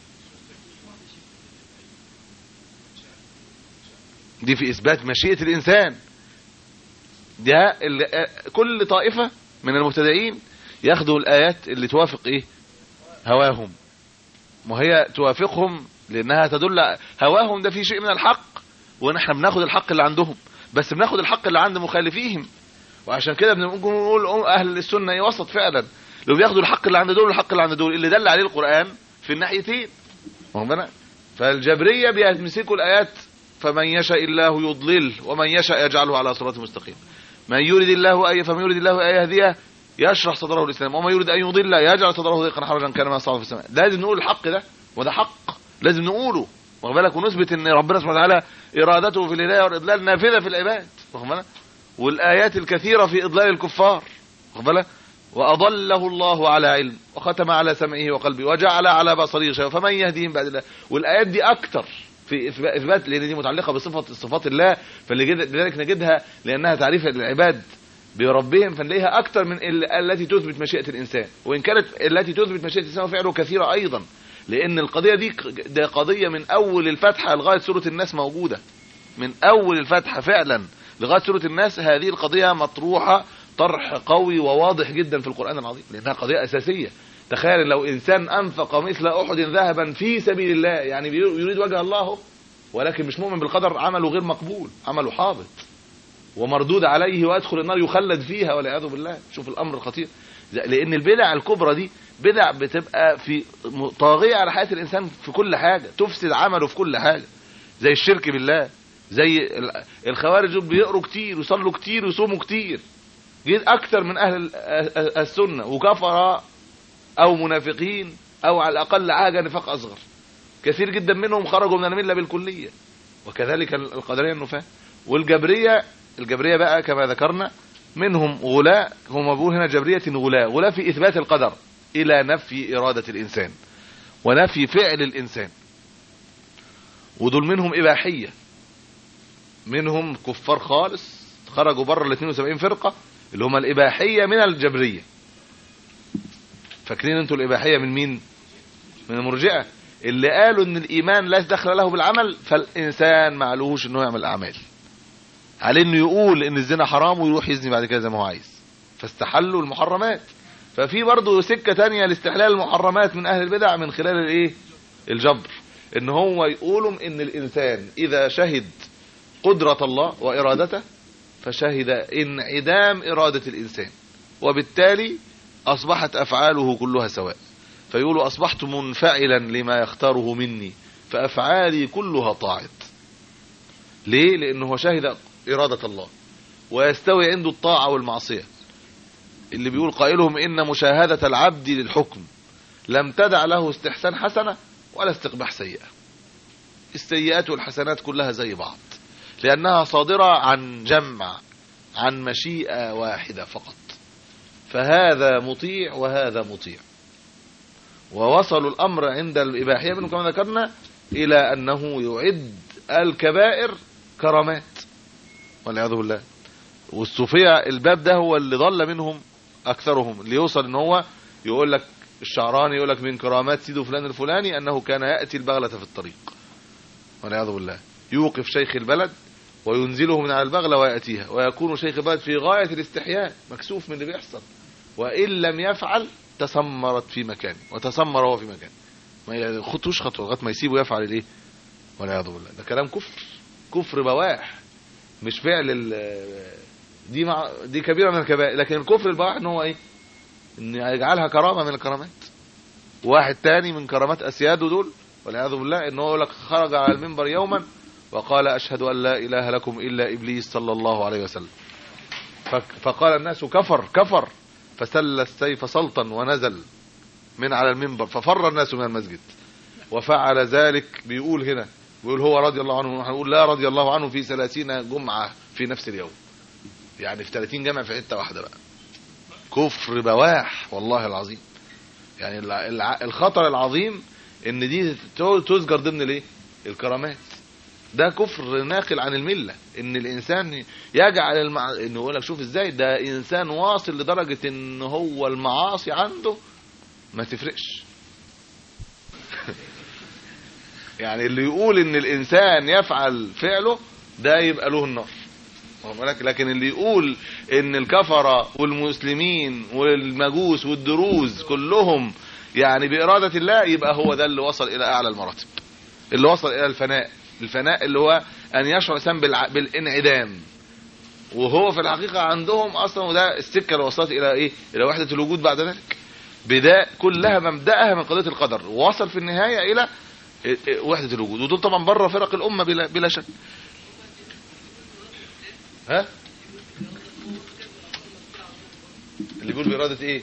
دي في إثبات مشيئة الإنسان ده كل طائفة من المبتدئين ياخدوا الآيات اللي توافق إيه هواهم وهي توافقهم لأنها تدل هواهم ده في شيء من الحق ونحن بناخد الحق اللي عندهم بس بناخد الحق اللي عند مخالفيهم وعشان كده بنقول اهل السنه ايه وسط فعلا لو بياخدوا الحق اللي عند دول والحق اللي عند دول اللي دل عليه القران في الناحيتين واخد فالجبريه بيمسكوا الايات فمن يشاء الله يضلل ومن يشاء يجعله على صراط مستقيم من يريد الله اي فمن يريد الله اي يهديه يشرح صدره الاسلام وما يريد ان يضل يجعل صدره ضيقا حرجا كانما يصعد في السماء لازم نقول الحق ده وده حق لازم نقوله واخد بالك ونثبت ان ربنا سبحانه وتعالى ارادته في الهدايه والاضلال نافذه في العباد واخد بالك والايات الكثيره في اضلال الكفار واخد بالك واضله الله على علم وختم على سمعه وقلبه وجعل على بصره شيئا فمن يهديهم بعد الله والايات دي اكتر في اثبات لان دي متعلقه بصفه صفات الله فلذلك نجدها لانها تعريف للعباد بربهم فنلاقيها اكتر من التي تثبت مشيئه الانسان وان كانت التي تثبت مشيئه الانسان وفعله كثيره ايضا لان القضيه دي ده قضيه من اول الفتحه لغايه سوره الناس موجوده من اول الفتحه فعلا لغايه سوره الناس هذه القضيه مطروحه طرح قوي وواضح جدا في القران العظيم لانها قضيه اساسيه تخيل لو انسان انفق مثل احد ذهبا في سبيل الله يعني يريد وجه الله ولكن مش مؤمن بالقدر عمله غير مقبول عمله حابط ومردود عليه ويدخل النار يخلد فيها والعياذ بالله شوف الامر الخطير لان البدع الكبرى دي بدع بتبقى في طاغيه على حياه الانسان في كل حاجه تفسد عمله في كل حاجه زي الشرك بالله زي الخوارج بيقروا كتير ويصلوا كتير ويصوموا كتير جيت اكثر من اهل السنه وكفر او منافقين او على الاقل حاجه نفاق اصغر كثير جدا منهم خرجوا من المله بالكليه وكذلك القدريه النفاه والجبريه الجبريه بقى كما ذكرنا منهم غلاء هم بيقولوا هنا جبريه غلاء غلاء في اثبات القدر الى نفي اراده الانسان ونفي فعل الانسان ودول منهم اباحيه منهم كفار خالص خرجوا بره ال 72 فرقه اللي هم الاباحيه من الجبريه فاكرين انتوا الاباحيه من مين من المرجئه اللي قالوا ان الايمان لا دخل له بالعمل فالانسان معلوش انه يعمل اعمال عليه انه يقول ان الزنا حرام ويروح يزني بعد كده زي ما هو عايز فاستحلوا المحرمات ففي برضه سكه تانية لاستحلال المحرمات من اهل البدع من خلال الايه الجبر ان هو يقولوا ان الانسان اذا شهد قدره الله وارادته فشهد انعدام اراده الانسان وبالتالي اصبحت افعاله كلها سواء فيقول اصبحت منفعلا لما يختاره مني فافعالي كلها طاعت ليه لانه هو شهد اراده الله ويستوي عنده الطاعه والمعصيه اللي بيقول قائلهم ان مشاهده العبد للحكم لم تدع له استحسان حسنه ولا استقباح سيئه السيئات والحسنات كلها زي بعض لانها صادره عن جمع عن مشيئه واحده فقط فهذا مطيع وهذا مطيع ووصلوا الامر عند الاباحيه منهم كما ذكرنا الى انه يعد الكبائر كرامات والعياذ بالله والصوفيه الباب ده هو اللي ضل منهم اكثرهم اللي يوصل ان هو يقول لك الشعراني يقول لك من كرامات سيده فلان الفلاني انه كان ياتي البغله في الطريق والعياذ بالله يوقف شيخ البلد وينزله من على البغله وياتيها ويكون شيخ البلد في غايه الاستحياء مكسوف من اللي بيحصل وان لم يفعل تسمرت في مكان وتسمر هو في مكان ما يخطوش خطوه لغايه ما يسيبه يفعل الايه والعياذ بالله ده كلام كفر كفر بواح مش فعل دي مع دي كبيره من الكبائر لكن الكفر البواح ان هو ايه ان يجعلها كرامه من الكرامات واحد تاني من كرامات اسياده دول والعياذ بالله ان هو يقول لك خرج على المنبر يوما وقال اشهد ان لا اله لكم الا ابليس صلى الله عليه وسلم فقال الناس كفر كفر فسل السيف سلطا ونزل من على المنبر ففر الناس من المسجد وفعل ذلك بيقول هنا بيقول هو رضي الله عنه هنقول لا رضي الله عنه في 30 جمعة في نفس اليوم يعني في 30 جمعة في حتة واحدة بقى كفر بواح والله العظيم يعني الخطر العظيم ان دي تذكر ضمن الايه الكرامات ده كفر ناقل عن المله ان الانسان يجعل المع... انه يقول لك شوف ازاي ده انسان واصل لدرجه ان هو المعاصي عنده ما تفرقش يعني اللي يقول ان الانسان يفعل فعله ده يبقى له النار لكن اللي يقول ان الكفره والمسلمين والمجوس والدروز كلهم يعني بإرادة الله يبقى هو ده اللي وصل إلى أعلى المراتب اللي وصل إلى الفناء الفناء اللي هو أن يشعر الإنسان بالانعدام وهو في الحقيقة عندهم أصلا وده السكة اللي وصلت إلى إيه إلى وحدة الوجود بعد ذلك بداية كلها مبدأها من قضية القدر ووصل في النهاية إلى وحدة الوجود ودول طبعا بره فرق الأمة بلا, بلا شك ها اللي بيقول بإرادة ايه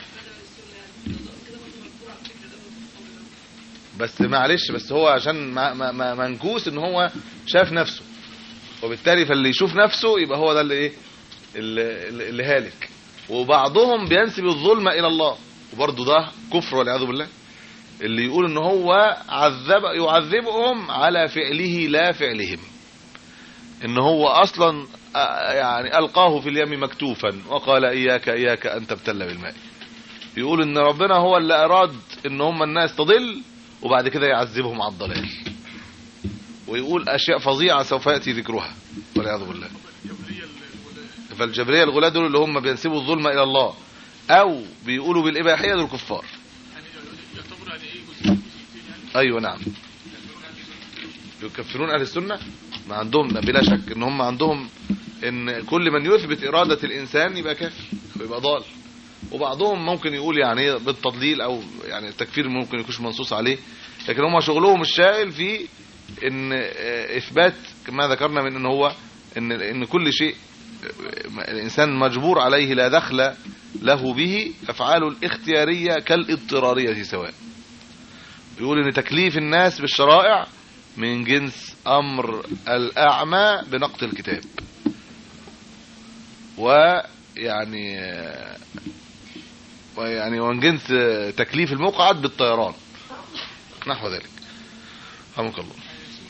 بس معلش بس هو عشان ما- ما- ما- منكوس ان هو شاف نفسه وبالتالي فاللي يشوف نفسه يبقى هو ده اللي ايه اللي, اللي اللي هالك وبعضهم بينسب الظلم الى الله وبرضه ده كفر والعياذ بالله اللي يقول ان هو عذب يعذبهم على فعله لا فعلهم ان هو اصلا آه، يعني القاه في اليم مكتوفا وقال اياك اياك ان تبتل بالماء يقول ان ربنا هو اللي اراد ان هم الناس تضل وبعد كده يعذبهم على الضلال ويقول اشياء فظيعه سوف ياتي ذكرها والعياذ بالله فالجبريه الغلاة دول اللي هم بينسبوا الظلم الى الله او بيقولوا بالاباحيه دول كفار يعتبر يعني ايه جزء جزئيتين يعني ايوه نعم يكفرون اهل السنه ما عندهم بلا شك ان هم عندهم ان كل من يثبت اراده الانسان يبقى كافر ويبقى ضال وبعضهم ممكن يقول يعني إيه بالتضليل او يعني التكفير ممكن يكونش منصوص عليه لكن هم شغلهم الشاغل في ان آه، اثبات كما ذكرنا من ان هو ان ان كل شيء آه، الانسان مجبور عليه لا دخل له به افعاله الاختياريه كالاضطراريه سواء يقول ان تكليف الناس بالشرائع من جنس امر الاعمى بنقد الكتاب ويعني ويعني ومن جنس تكليف المقعد بالطيران نحو ذلك رحمك الله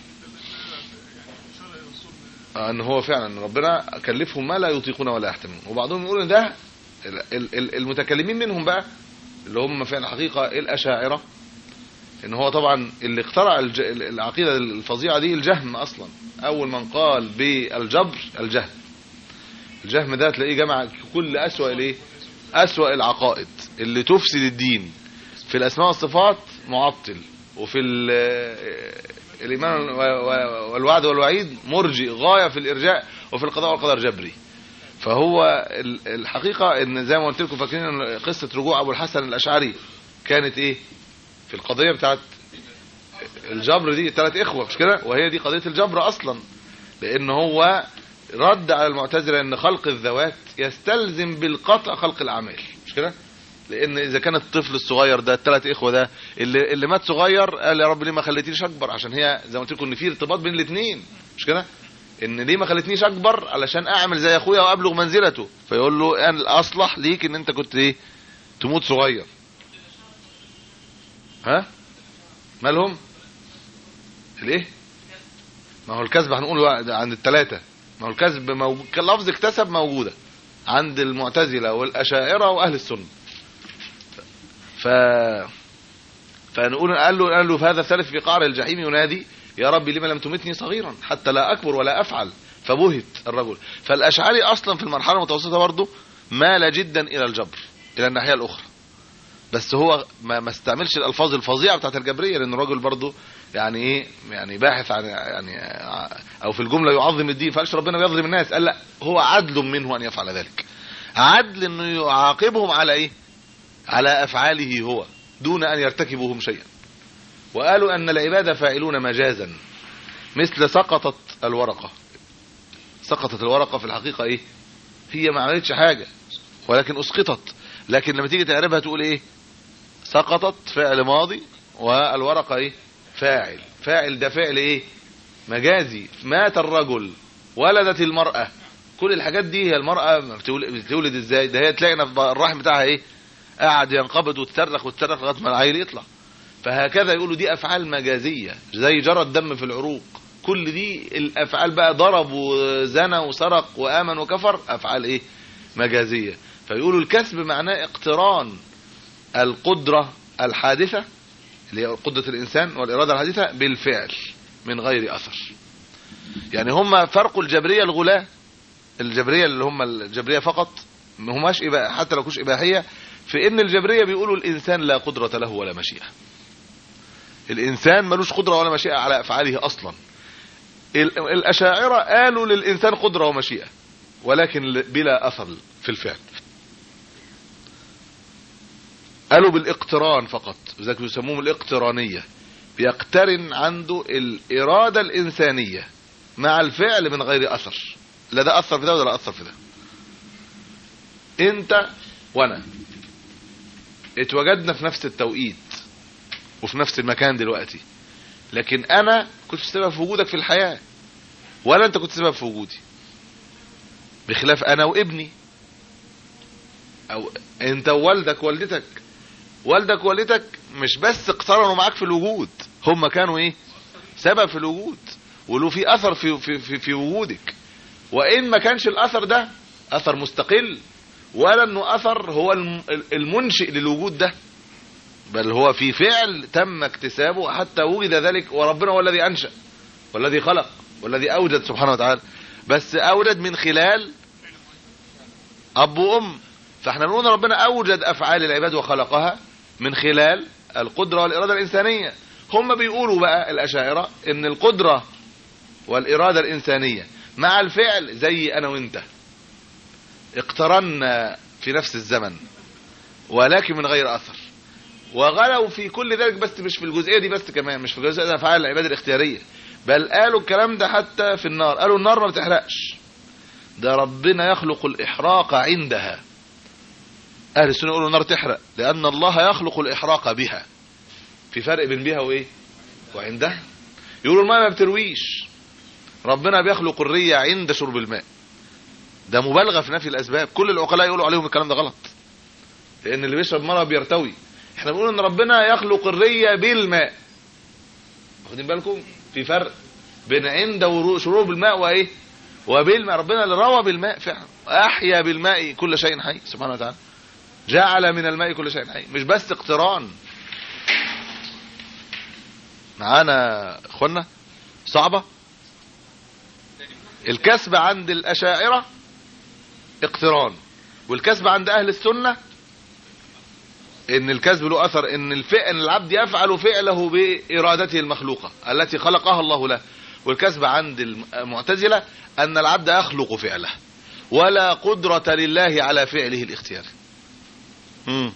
آه، ان هو فعلا ربنا كلفهم ما لا يطيقون ولا يحتملون وبعضهم يقول ان ده ال- ال- ال- المتكلمين منهم بقى اللي هم في الحقيقه الاشاعره ان هو طبعا اللي اخترع الج... العقيده الفظيعه دي الجهم اصلا اول من قال بالجبر الجهم الجهم ده تلاقيه جمع كل اسوأ الايه اسوأ العقائد اللي تفسد الدين في الاسماء والصفات معطل وفي ال- الايمان و- و- والوعد والوعيد مرجئ غايه في الارجاء وفي القضاء والقدر جبري فهو ال- الحقيقه ان زي ما قلت لكم فاكرين إن قصه رجوع ابو الحسن الاشعري كانت ايه في القضيه بتاعت الجبر دي ثلاث اخوه مش كده وهي دي قضيه الجبر اصلا لان هو رد على المعتزله ان خلق الذوات يستلزم بالقطع خلق الاعمال مش كده لان اذا كان الطفل الصغير ده الثلاث اخوه ده اللي اللي مات صغير قال يا رب ليه ما خليتنيش اكبر عشان هي زي ما قلت لكم ان في ارتباط بين الاثنين مش كده ان ليه ما خليتنيش اكبر علشان اعمل زي اخويا وابلغ منزلته فيقول له انا الاصلح ليك ان انت كنت ايه تموت صغير ها مالهم الايه ما هو الكذب هنقول عند الثلاثه ما هو الكذب موجود لفظ اكتسب موجوده عند المعتزله والاشاعره واهل السنه ف فنقول قال له قال له فهذا الثالث في قعر الجحيم ينادي يا ربي لما لم تمتني صغيرا حتى لا اكبر ولا افعل فبهت الرجل فالاشعري اصلا في المرحله المتوسطه برضه مال جدا الى الجبر الى الناحيه الاخرى بس هو ما, ما استعملش الالفاظ الفظيعه بتاعت الجبريه لان الراجل برضه يعني ايه يعني باحث عن يعني او في الجمله يعظم الدين فقالش ربنا بيظلم الناس قال لا هو عدل منه ان يفعل ذلك عدل انه يعاقبهم على ايه على افعاله هو دون ان يرتكبوا هم شيئا وقالوا ان العباد فاعلون مجازا مثل سقطت الورقه سقطت الورقه في الحقيقه ايه هي ما عملتش حاجه ولكن اسقطت لكن لما تيجي تعربها تقول ايه سقطت فعل ماضي والورقه ايه فاعل فاعل ده فعل ايه مجازي مات الرجل ولدت المرأة كل الحاجات دي هي المرأة بتولد ازاي ده هي تلاقي الرحم بتاعها ايه قاعد ينقبض وتصرخ وتصرخ لغايه ما العيل يطلع فهكذا يقولوا دي افعال مجازيه زي جرى الدم في العروق كل دي الافعال بقى ضرب وزنى وسرق وامن وكفر افعال ايه مجازيه فيقولوا الكسب معناه اقتران القدره الحادثه اللي هي قدره الانسان والاراده الحادثه بالفعل من غير اثر يعني هم فرق الجبريه الغلاة الجبريه اللي هم الجبريه فقط ما هماش إباحة حتى لو كوش اباحيه في ان الجبريه بيقولوا الانسان لا قدره له ولا مشيئه الانسان ملوش قدره ولا مشيئه على افعاله اصلا الاشاعره قالوا للانسان قدره ومشيئه ولكن بلا اثر في الفعل قالوا بالاقتران فقط ذلك يسموهم الاقترانيه بيقترن عنده الاراده الانسانيه مع الفعل من غير اثر لا ده اثر في ده ولا ده اثر في ده انت وانا اتوجدنا في نفس التوقيت وفي نفس المكان دلوقتي لكن انا كنت سبب في وجودك في الحياة ولا انت كنت سبب في وجودي بخلاف انا وابني او انت ووالدك ووالدتك والدك ووالدتك مش بس اقترنوا معاك في الوجود هم كانوا ايه سبب في الوجود وله في اثر في, في, في, في وجودك وان ما كانش الاثر ده اثر مستقل ولا انه اثر هو الم- المنشئ للوجود ده بل هو في فعل تم اكتسابه حتى وجد ذلك وربنا هو الذي انشأ والذي خلق والذي اوجد سبحانه وتعالى بس اوجد من خلال اب وام فاحنا بنقول إن ربنا اوجد افعال العباد وخلقها من خلال القدرة والاراده الانسانية هم بيقولوا بقى الاشاعرة ان القدرة والاراده الانسانية مع الفعل زي انا وانت اقترنا في نفس الزمن ولكن من غير اثر وغلوا في كل ذلك بس مش في الجزئيه دي بس كمان مش في جزئيه افعال العباد الاختياريه بل قالوا الكلام ده حتى في النار قالوا النار ما بتحرقش ده ربنا يخلق الاحراق عندها اهل السنه يقولوا النار تحرق لان الله يخلق الاحراق بها في فرق بين بها وايه وعندها يقولوا الماء ما بترويش ربنا بيخلق الرية عند شرب الماء ده مبالغه في نفي الاسباب كل العقلاء يقولوا عليهم الكلام ده غلط لان اللي بيشرب ميه بيرتوي احنا بنقول ان ربنا يخلق الرية بالماء واخدين بالكم في فرق بين عند ورو- شروب الماء وايه وبالماء ربنا اللي روى بالماء فعلا احيا بالماء كل شيء حي سبحانه وتعالى جعل من الماء كل شيء حي مش بس اقتران معانا اخوانا صعبة الكسب عند الاشاعرة اقتران والكسب عند اهل السنة ان الكسب له اثر ان الفعل العبد يفعل فعله بارادته المخلوقة التي خلقها الله له والكسب عند المعتزلة ان العبد يخلق فعله ولا قدرة لله على فعله الاختياري مم.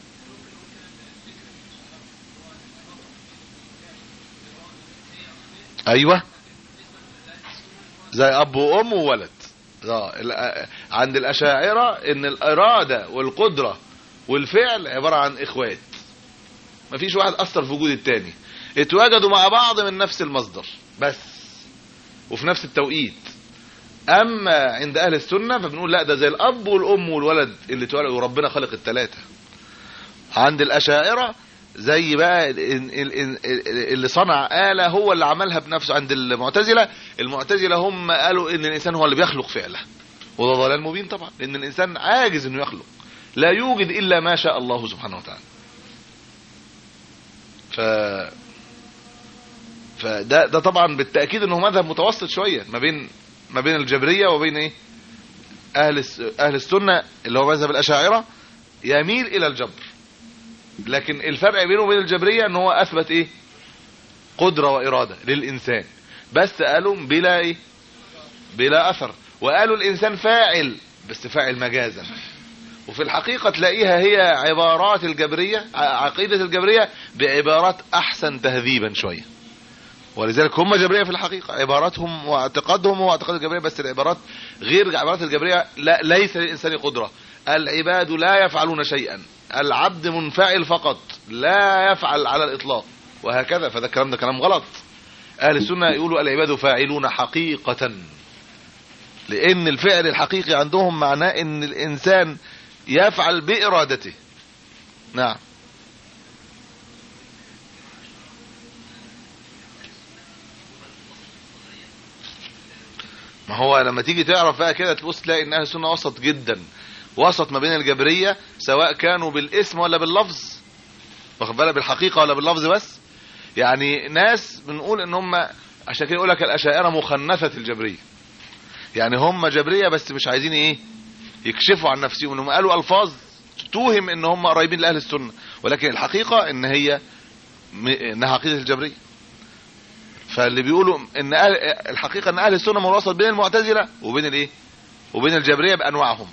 ايوه زي اب وام وولد اه ال- عند الاشاعره ان الاراده والقدره والفعل عباره عن اخوات مفيش واحد اثر في وجود التاني اتواجدوا مع بعض من نفس المصدر بس وفي نفس التوقيت اما عند اهل السنه فبنقول لا ده زي الاب والام والولد اللي اتولدوا وربنا خلق الثلاثه عند الاشاعره زي بقى ال- ال- ال- اللي صنع آلة هو اللي عملها بنفسه عند المعتزلة المعتزلة هم قالوا ان الانسان هو اللي بيخلق فعله وده ضلال مبين طبعا لان الانسان عاجز انه يخلق لا يوجد الا ما شاء الله سبحانه وتعالى ف فده ده طبعا بالتاكيد انه مذهب متوسط شويه ما بين ما بين الجبريه وبين ايه اهل الس- اهل السنه اللي هو مذهب الاشاعره يميل الى الجبر لكن الفرق بينه وبين الجبريه ان هو اثبت ايه قدره واراده للانسان بس قالوا بلا ايه بلا اثر وقالوا الانسان فاعل بس فاعل مجازا وفي الحقيقة تلاقيها هي عبارات الجبرية ع- عقيدة الجبرية بعبارات أحسن تهذيبا شوية ولذلك هم جبرية في الحقيقة عباراتهم واعتقادهم هو اعتقاد الجبرية بس العبارات غير عبارات الجبرية لا ليس للإنسان قدرة العباد لا يفعلون شيئا العبد منفعل فقط لا يفعل على الإطلاق وهكذا فده الكلام ده كلام غلط أهل السنة يقولوا العباد فاعلون حقيقة لأن الفعل الحقيقي عندهم معناه أن الإنسان يفعل بإرادته نعم ما هو لما تيجي تعرف بقى كده تبص تلاقي ان اهل السنه وسط جدا وسط ما بين الجبريه سواء كانوا بالاسم ولا باللفظ واخد بالك بالحقيقه ولا باللفظ بس يعني ناس بنقول ان هم عشان كده يقول لك الاشاعره مخنثه الجبريه يعني هم جبريه بس مش عايزين ايه يكشفوا عن نفسهم انهم قالوا الفاظ توهم ان هم قريبين لاهل السنه ولكن الحقيقه ان هي م- انها عقيده الجبريه فاللي بيقولوا ان أهل الحقيقه ان اهل السنه منوسط بين المعتزله وبين الايه وبين الجبريه بانواعهم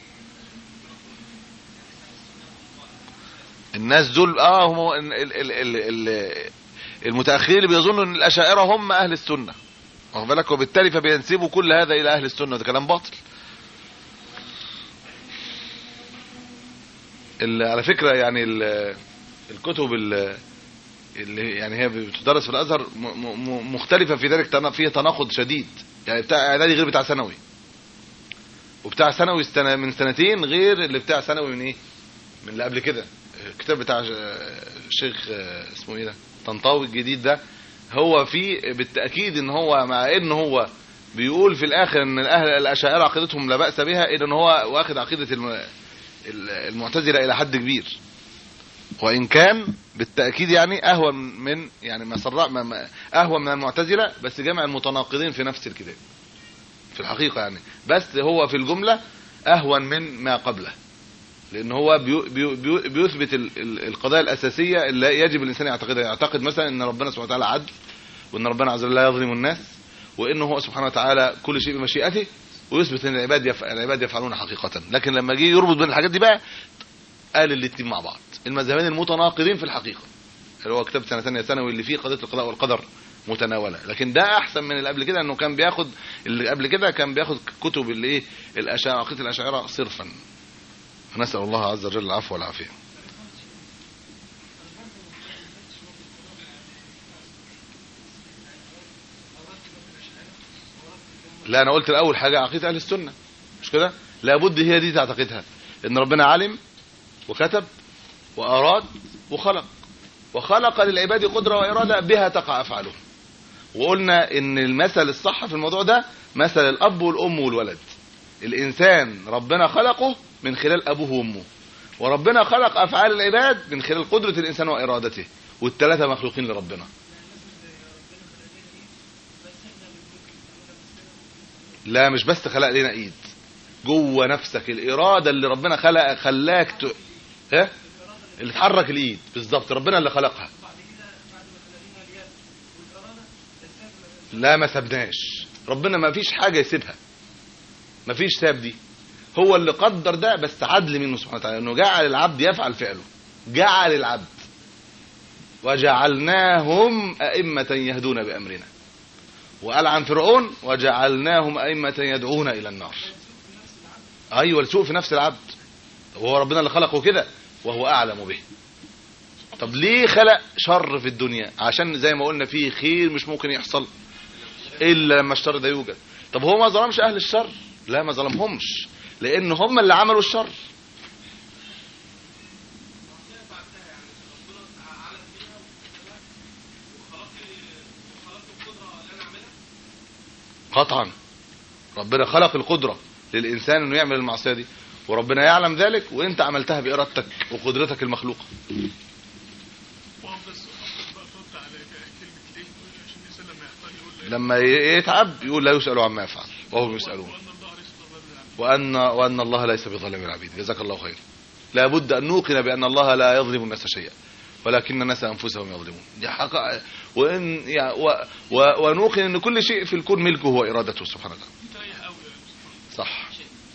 الناس دول اه هم ال- ال- ال- ال- ال- المتاخرين اللي بيظنوا ان الاشاعره هم اهل السنه واخد بالك وبالتالي فبينسبوا كل هذا الى اهل السنه ده كلام باطل ال- على فكرة يعني ال- الكتب ال- اللي يعني هي بتدرس في الازهر م- م- م- مختلفة في ذلك تنا- فيها تناقض شديد يعني بتاع اعدادي غير بتاع ثانوي وبتاع ثانوي السنة من سنتين غير اللي بتاع ثانوي من ايه من اللي قبل كده الكتاب بتاع ش- الشيخ آه، اسمه ايه ده طنطاوي الجديد ده هو فيه بالتأكيد ان هو مع ان هو بيقول في الاخر ان الاهل الاشاعره عقيدتهم لا باس بها الا ان هو واخد عقيده الم- ال- المعتزله الى حد كبير وان كان بالتاكيد يعني اهون من يعني ما صرع ما ما- اهون من المعتزله بس جمع المتناقضين في نفس الكتاب في الحقيقه يعني بس هو في الجمله اهون من ما قبله لان هو بيو- بيو- بيو- بيثبت ال- ال- القضايا الاساسيه اللي يجب الانسان يعتقدها يعتقد مثلا ان ربنا سبحانه وتعالى عدل وان ربنا عز وجل لا يظلم الناس وانه هو سبحانه وتعالى كل شيء بمشيئته ويثبت ان العباد يف... العباد يفعلون حقيقه لكن لما جه يربط بين الحاجات دي بقى قال الاثنين مع بعض المذهبين المتناقضين في الحقيقه اللي هو كتاب سنه ثانيه ثانوي اللي فيه قضيه القضاء والقدر متناوله لكن ده احسن من اللي قبل كده انه كان بياخد اللي قبل كده كان بياخد كتب اللي ايه الاشاعره عقيده الاشاعره صرفا نسال الله عز وجل العفو والعافيه لا انا قلت الاول حاجه عقيده اهل السنه مش كده لابد هي دي تعتقدها ان ربنا علم وكتب واراد وخلق وخلق للعباد قدره واراده بها تقع افعالهم وقلنا ان المثل الصح في الموضوع ده مثل الاب والام والولد الانسان ربنا خلقه من خلال ابوه وامه وربنا خلق افعال العباد من خلال قدره الانسان وارادته والثلاثه مخلوقين لربنا لا مش بس خلق لنا ايد جوه نفسك الاراده اللي ربنا خلق خلاك ت... ها اللي تحرك الايد بالظبط ربنا اللي خلقها لا ما سبناش ربنا ما فيش حاجه يسيبها ما فيش ساب دي هو اللي قدر ده بس عدل منه سبحانه وتعالى انه جعل العبد يفعل فعله جعل العبد وجعلناهم ائمه يهدون بامرنا وقال عن فرعون وجعلناهم أئمة يدعون إلى النار أيوة السوء في نفس العبد وهو ربنا اللي خلقه كده وهو أعلم به طب ليه خلق شر في الدنيا عشان زي ما قلنا فيه خير مش ممكن يحصل إلا لما الشر ده يوجد طب هو ما ظلمش أهل الشر لا ما ظلمهمش لأن هم اللي عملوا الشر قطعا ربنا خلق القدرة للإنسان انه يعمل المعصية دي وربنا يعلم ذلك وانت عملتها بإرادتك وقدرتك المخلوقة وقف بس وقف بقى ترد على كلمة ليه عشان الإنسان لما يحتاج يقول لك لما يتعب يقول لا يسأل عما يفعل وهم يسألون وأن الله ليس ظالما للعبيد وأن, وأن الله ليس بظالم للعبيد جزاك الله خير لابد أن نوقن بأن الله لا يظلم الناس شيئا ولكن الناس أنفسهم يظلمون دي حقائق وإن يعني و و ونوقن أن كل شيء في الكون ملكه وإرادته سبحانه وتعالى أنت رايح قوي يا مصطفى صح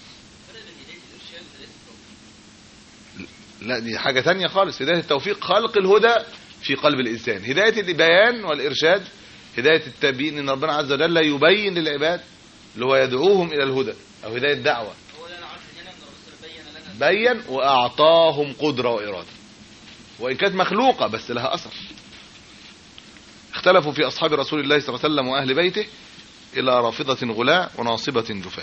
لا دي حاجة تانية خالص هداية التوفيق خلق الهدى في قلب الإنسان هداية البيان والإرشاد هداية التبيين إن ربنا عز وجل يبين للعباد اللي هو يدعوهم إلى الهدى أو هداية دعوة هو ده انا عارف هنا ان الرسول بين لنا بين وأعطاهم قدرة وإرادة وإن كانت مخلوقة بس لها أثر اختلفوا في أصحاب رسول الله صلى الله عليه وسلم وأهل بيته إلى رافضة غلاء وناصبة جفاة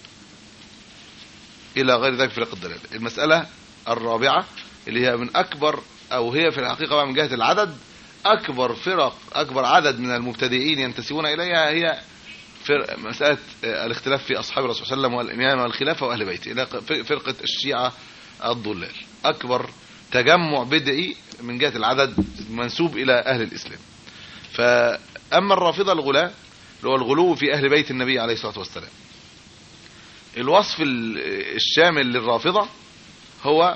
إلى غير ذلك فرق الدلالة المسألة الرابعة اللي هي من أكبر أو هي في الحقيقة بقى من جهة العدد أكبر فرق أكبر عدد من المبتدئين ينتسبون إليها هي فرق مسألة آه، الاختلاف في أصحاب الرسول صلى الله عليه وسلم والإمامة والخلافة وأهل بيته إلى ق- فرقة الشيعة الضلال أكبر تجمع بدعي من جهة العدد منسوب إلى أهل الإسلام فأما الرافضة الغلاة اللي هو الغلو في أهل بيت النبي عليه الصلاة والسلام الوصف ال- الشامل للرافضة هو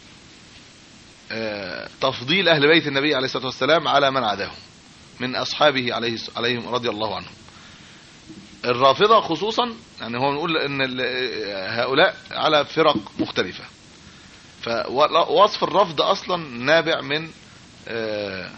آه، تفضيل أهل بيت النبي عليه الصلاة والسلام على من عداهم من أصحابه عليه عليهم رضي الله عنهم الرافضة خصوصا يعني هو نقول ان ال- هؤلاء على فرق مختلفة فوصف الرفض اصلا نابع من آه،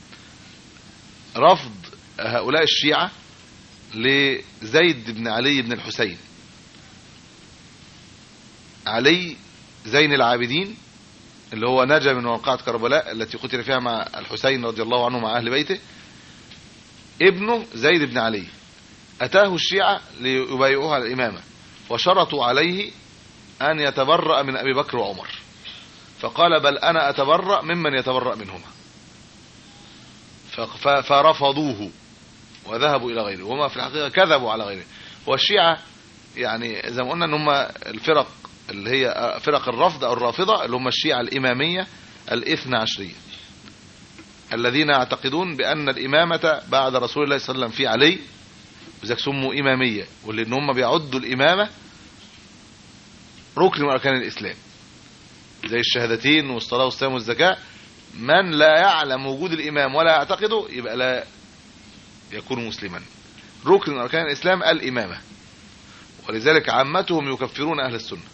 رفض هؤلاء الشيعة لزيد بن علي بن الحسين علي زين العابدين اللي هو نجا من موقعة كربلاء التي قتل فيها مع الحسين رضي الله عنه مع أهل بيته ابنه زيد بن علي أتاه الشيعة ليبايعوه على الإمامة وشرطوا عليه أن يتبرأ من أبي بكر وعمر فقال بل أنا أتبرأ ممن يتبرأ منهما ف- ف- فرفضوه وذهبوا إلى غيره وهم في الحقيقة كذبوا على غيره والشيعة يعني زي ما قلنا ان هم الفرق اللي هي فرق الرفض او الرافضة اللي هم الشيعة الإمامية الاثنى عشرية الذين يعتقدون بأن الإمامة بعد رسول الله صلى الله عليه وسلم في علي لذلك سموا إمامية ولأن هم بيعدوا الإمامة ركن من أركان الإسلام زي الشهادتين والصلاة والصيام والزكاة من لا يعلم وجود الإمام ولا يعتقده يبقى لا يكون مسلما ركن من أركان الإسلام الإمامة ولذلك عامتهم يكفرون أهل السنة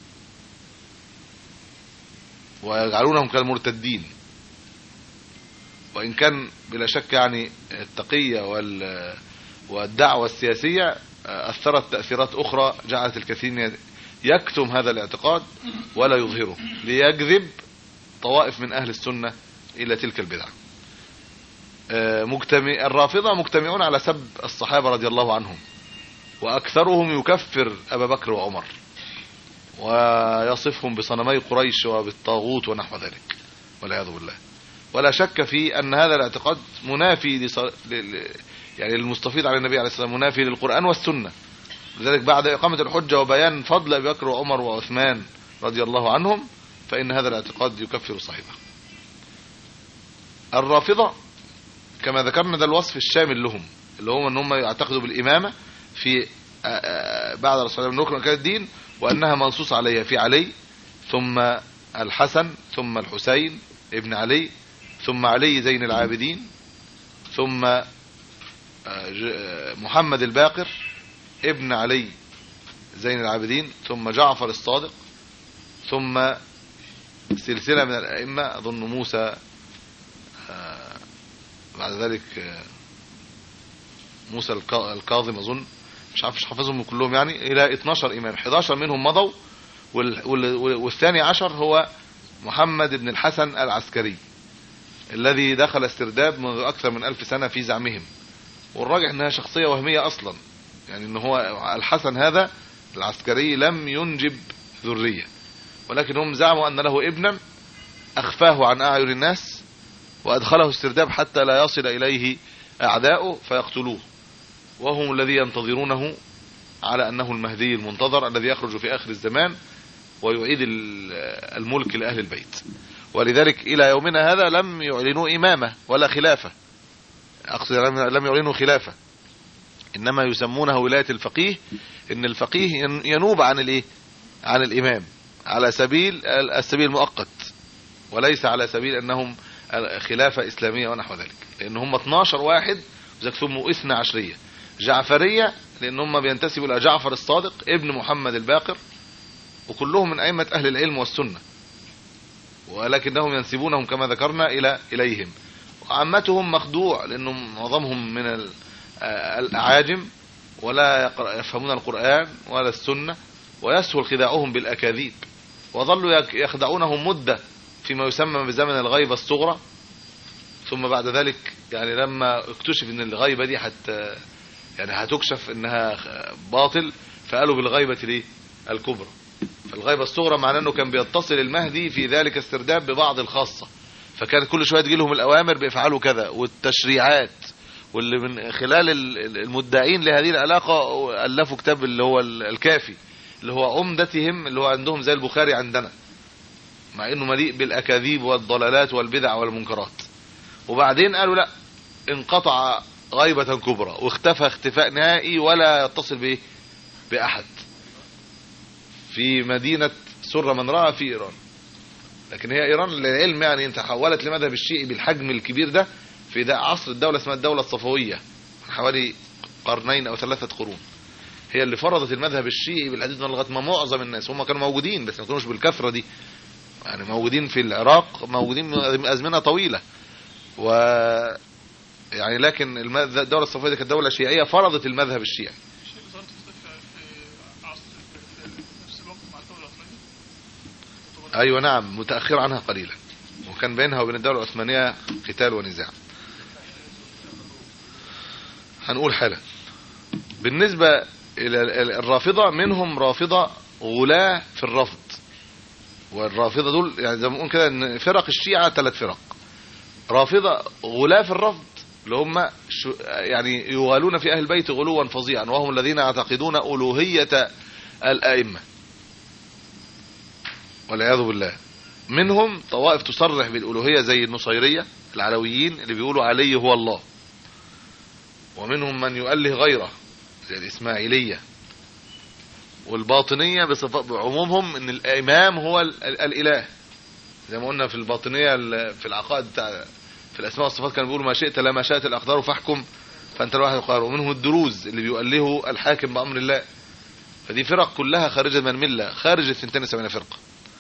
ويجعلونهم كالمرتدين وإن كان بلا شك يعني التقية وال والدعوة السياسية أثرت تأثيرات أخرى جعلت الكثير يكتم هذا الاعتقاد ولا يظهره ليجذب طوائف من أهل السنة إلى تلك البدع مجتمع الرافضة مجتمعون على سب الصحابة رضي الله عنهم وأكثرهم يكفر أبا بكر وعمر ويصفهم بصنمي قريش وبالطاغوت ونحو ذلك والعياذ بالله ولا شك في أن هذا الاعتقاد منافي لص... ل... يعني المستفيض على النبي عليه الصلاة والسلام منافي للقرآن والسنة لذلك بعد إقامة الحجة وبيان فضل أبي بكر وعمر وعثمان رضي الله عنهم فإن هذا الاعتقاد يكفر صاحبه الرافضة كما ذكرنا ده الوصف الشامل لهم اللي هم ان هم يعتقدوا بالإمامة في بعد رسول الله من ركن أركان الدين وأنها منصوص عليها في علي ثم الحسن ثم الحسين ابن علي ثم علي زين العابدين ثم محمد الباقر ابن علي زين العابدين ثم جعفر الصادق ثم سلسلة من الأئمة أظن موسى بعد ذلك موسى الكاظم أظن مش عارف مش حافظهم كلهم يعني إلى 12 إمام 11 منهم مضوا والثاني عشر هو محمد بن الحسن العسكري الذي دخل استرداد منذ أكثر من ألف سنة في زعمهم والراجح أنها شخصية وهمية أصلا يعني أنه هو الحسن هذا العسكري لم ينجب ذرية ولكن هم زعموا أن له ابنا أخفاه عن أعين الناس وأدخله استرداد حتى لا يصل إليه أعداؤه فيقتلوه وهم الذي ينتظرونه على أنه المهدي المنتظر الذي يخرج في آخر الزمان ويعيد الملك لأهل البيت ولذلك إلى يومنا هذا لم يعلنوا إمامة ولا خلافة أقصد لم يعلنوا خلافة إنما يسمونه ولاية الفقيه إن الفقيه ينوب عن الإيه عن الإمام على سبيل السبيل المؤقت وليس على سبيل أنهم خلافة إسلامية ونحو ذلك لأن هم 12 واحد ذلك ثم إثنى عشرية جعفرية لأن هم بينتسبوا إلى جعفر الصادق ابن محمد الباقر وكلهم من أئمة أهل العلم والسنة ولكنهم ينسبونهم كما ذكرنا إلى إليهم وعامتهم مخدوع لأنهم معظمهم من الأعاجم ولا يفهمون القرآن ولا السنة ويسهل خداعهم بالأكاذيب وظلوا يخدعونهم مدة فيما يسمى بزمن الغيبة الصغرى ثم بعد ذلك يعني لما اكتشف ان الغيبة دي حتى يعني هتكشف انها باطل فقالوا بالغيبة ليه الكبرى فالغيبة الصغرى معناه انه كان بيتصل المهدي في ذلك استرداد ببعض الخاصة فكانت كل شوية تجي لهم الاوامر بافعلوا كذا والتشريعات واللي من خلال المدعين لهذه العلاقة ألفوا كتاب اللي هو الكافي اللي هو عمدتهم اللي هو عندهم زي البخاري عندنا مع انه مليء بالاكاذيب والضلالات والبدع والمنكرات وبعدين قالوا لا انقطع غيبة كبرى واختفى اختفاء نهائي ولا يتصل به بأحد في مدينة سر من رأى في إيران لكن هي إيران للعلم يعني انت حولت لمذهب الشيعي بالحجم الكبير ده في ده عصر الدولة اسمها الدولة الصفوية حوالي قرنين أو ثلاثة قرون هي اللي فرضت المذهب الشيعي بالحديث لغايه ما معظم الناس هم كانوا موجودين بس ما كانوش بالكثره دي يعني موجودين في العراق موجودين من ازمنه طويله و يعني لكن الدوله الصفويه دي كانت دوله شيعيه فرضت المذهب الشيعي شيء صارت في عصر في نفس الوقت مع الدولة العثمانية ايوه نعم متاخر عنها قليلا وكان بينها وبين الدولة العثمانية قتال ونزاع هنقول حالا بالنسبة إلى ال- الرافضة منهم رافضة غلاة في الرفض والرافضة دول يعني زي ما بنقول كده ان فرق الشيعة ثلاث فرق رافضة غلاة في الرفض اللي هم شو- يعني يغالون في أهل البيت غلوا فظيعا وهم الذين يعتقدون ألوهية الأئمة والعياذ بالله منهم طوائف تصرح بالألوهية زي النصيرية العلويين اللي بيقولوا علي هو الله ومنهم من يؤله غيره زي الإسماعيلية والباطنية بصفات بعمومهم ان الإمام هو ال- ال- الإله زي ما قلنا في الباطنية ال- في العقائد بتاع في الأسماء والصفات كانوا بيقولوا ما شئت لا ما شاءت الأقدار فاحكم فأنت الواحد يقرر ومنهم الدروز اللي بيؤلهوا الحاكم بأمر الله فدي فرق كلها خارجة من الملة خارج ال 72 فرقة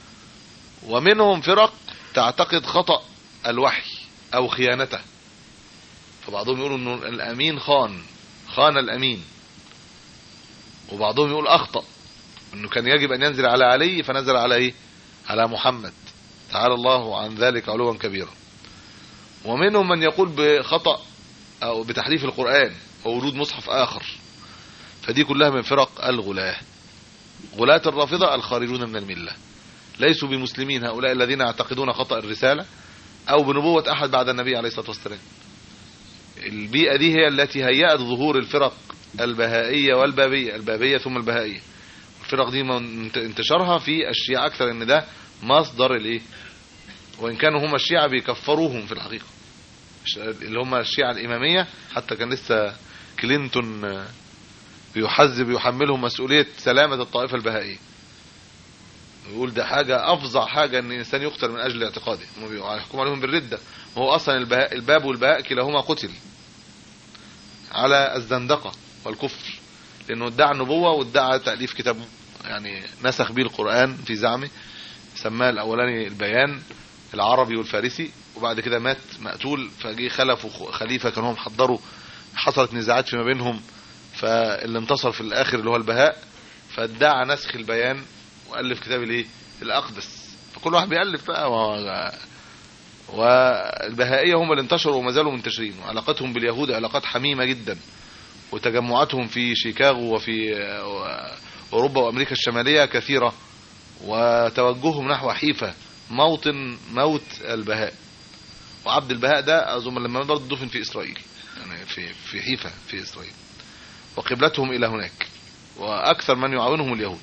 ومنهم فرق تعتقد خطأ الوحي أو خيانته فبعضهم يقولوا انه الامين خان خان الامين وبعضهم يقول اخطأ انه كان يجب ان ينزل على علي فنزل على ايه على محمد تعالى الله عن ذلك علوا كبيرا ومنهم من يقول بخطأ او بتحريف القرآن وورود مصحف اخر فدي كلها من فرق الغلاة غلاة الرافضة الخارجون من الملة ليسوا بمسلمين هؤلاء الذين يعتقدون خطأ الرسالة او بنبوة احد بعد النبي عليه الصلاة والسلام البيئة دي هي التي هيأت ظهور الفرق البهائية والبابية البابية ثم البهائية الفرق دي من- انتشارها في الشيعة أكثر إن ده مصدر الإيه وإن كانوا هم الشيعة بيكفروهم في الحقيقة الش- اللي هم الشيعة الإمامية حتى كان لسه كلينتون آه، بيحذب يحملهم مسؤولية سلامة الطائفة البهائية يقول ده حاجة أفظع حاجة إن الإنسان يقتل من أجل اعتقاده هم بيحكموا عليهم بالردة وهو أصلا البهاء الباب والبهاء كلاهما قتل على الزندقة والكفر لأنه ادعى النبوة وادعى تأليف كتاب يعني نسخ به القرآن في زعمه سماه الأولاني البيان العربي والفارسي وبعد كده مات مقتول فجي خلفه خليفة كانوا هم حضروا حصلت نزاعات فيما بينهم فاللي انتصر في الآخر اللي هو البهاء فادعى نسخ البيان وألف كتاب الايه الأقدس فكل واحد بيألف بقى ما- والبهائية هم اللي انتشروا وما زالوا منتشرين وعلاقتهم باليهود علاقات حميمة جدا وتجمعاتهم في شيكاغو وفي أوروبا وأمريكا الشمالية كثيرة وتوجههم نحو حيفا موطن موت البهاء وعبد البهاء ده أظن لما برضه دفن في إسرائيل يعني في في حيفا في إسرائيل وقبلتهم إلى هناك وأكثر من يعاونهم اليهود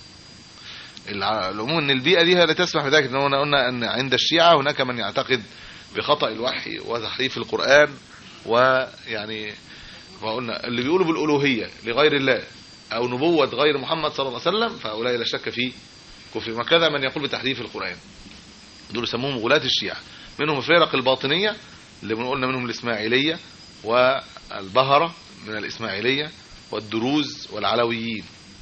الع- العموم ان البيئه دي هي اللي تسمح بذلك ان هنا قلنا ان عند الشيعه هناك من يعتقد بخطا الوحي وتحريف القران ويعني وقلنا اللي بيقولوا بالالوهيه لغير الله او نبوه غير محمد صلى الله عليه وسلم فهؤلاء لا شك في كفر وكذا من يقول بتحريف القران دول يسموهم غلاة الشيعة منهم الفرق الباطنية اللي قلنا منهم الإسماعيلية والبهرة من الإسماعيلية والدروز والعلويين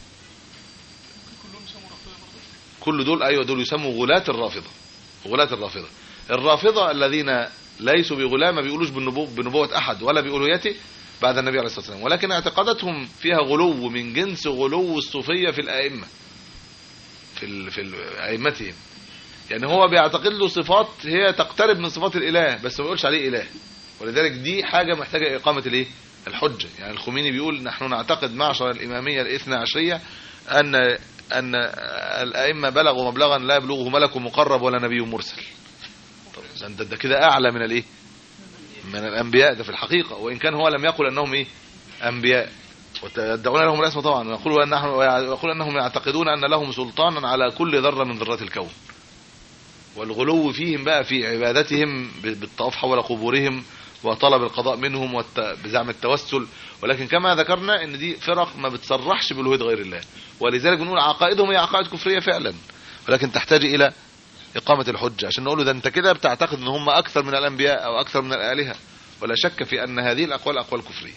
كلهم سموا رافضه برضه كل دول ايوه دول يسموا غلاة الرافضة غلاة الرافضة الرافضة الذين ليسوا بغلاة ما بيقولوش بالنبو بنبوة احد ولا بألوهيته بعد النبي عليه الصلاة والسلام ولكن اعتقاداتهم فيها غلو من جنس غلو الصوفية في الائمة في ال... في ال- ائمتهم يعني هو بيعتقد له صفات هي تقترب من صفات الاله بس ما بيقولش عليه اله ولذلك دي حاجة محتاجة اقامة الايه الحجة يعني الخميني بيقول نحن نعتقد معشر الامامية الاثنى عشرية ان ان الائمه بلغوا مبلغا لا يبلغه ملك مقرب ولا نبي مرسل طب ده, ده كده اعلى من الايه من الانبياء ده في الحقيقه وان كان هو لم يقل انهم ايه انبياء ويدعون لهم الاسم طبعا ويقولوا ان ويقول انهم يعتقدون ان لهم سلطانا على كل ذره من ذرات الكون والغلو فيهم بقى في عبادتهم بالطواف حول قبورهم وطلب القضاء منهم والت... بزعم التوسل ولكن كما ذكرنا ان دي فرق ما بتصرحش بالوهيد غير الله ولذلك بنقول عقائدهم هي عقائد كفريه فعلا ولكن تحتاج الى اقامه الحجه عشان نقول له ده انت كده بتعتقد ان هم اكثر من الانبياء او اكثر من الالهه ولا شك في ان هذه الاقوال اقوال كفريه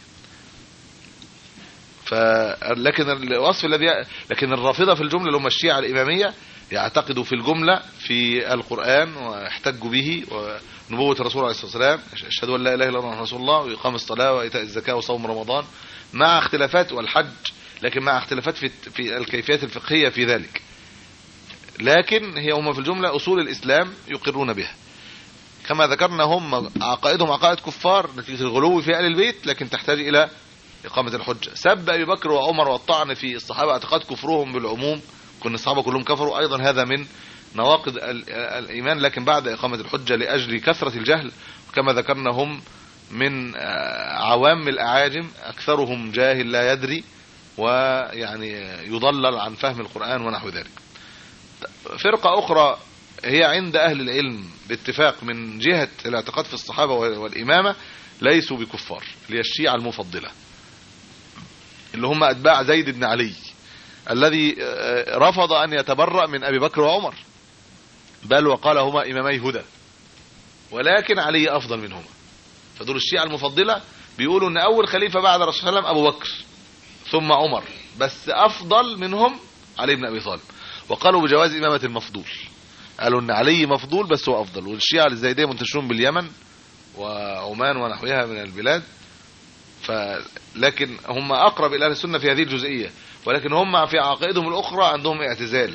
ف لكن الوصف الذي لكن الرافضه في الجمله اللي هم الشيعه الاماميه يعتقدوا في الجمله في القران واحتجوا به ونبوه الرسول عليه الصلاه والسلام اشهد ان لا اله الا الله محمد رسول الله واقام الصلاه وايتاء الزكاه وصوم رمضان مع اختلافات والحج لكن مع اختلافات في في الكيفيات الفقهيه في ذلك لكن هي هم في الجمله اصول الاسلام يقرون بها كما ذكرنا هم عقائدهم عقائد كفار نتيجة الغلو في آل البيت لكن تحتاج إلى إقامة الحجة سب أبي بكر وعمر والطعن في الصحابة اعتقاد كفرهم بالعموم كن الصحابة كلهم كفروا أيضا هذا من نواقض ال- الإيمان لكن بعد إقامة الحجة لأجل كثرة الجهل وكما ذكرنا هم من آه، عوام الأعاجم أكثرهم جاهل لا يدري ويعني يضلل عن فهم القرآن ونحو ذلك فرقة أخرى هي عند أهل العلم باتفاق من جهة الاعتقاد في الصحابة والإمامة ليسوا بكفار اللي هي الشيعة المفضلة اللي هم أتباع زيد بن علي الذي آه، رفض أن يتبرأ من أبي بكر وعمر بل وقال هما إمامي هدى ولكن علي أفضل منهما فدول الشيعة المفضلة بيقولوا أن أول خليفة بعد الرسول صلى الله عليه وسلم أبو بكر ثم عمر بس أفضل منهم علي بن أبي طالب وقالوا بجواز إمامة المفضول قالوا أن علي مفضول بس هو أفضل والشيعة الزيدية منتشرون باليمن وعمان ونحوها من البلاد ف لكن هم أقرب إلى أهل السنة في هذه الجزئية ولكن هم في عقائدهم الأخرى عندهم اعتزال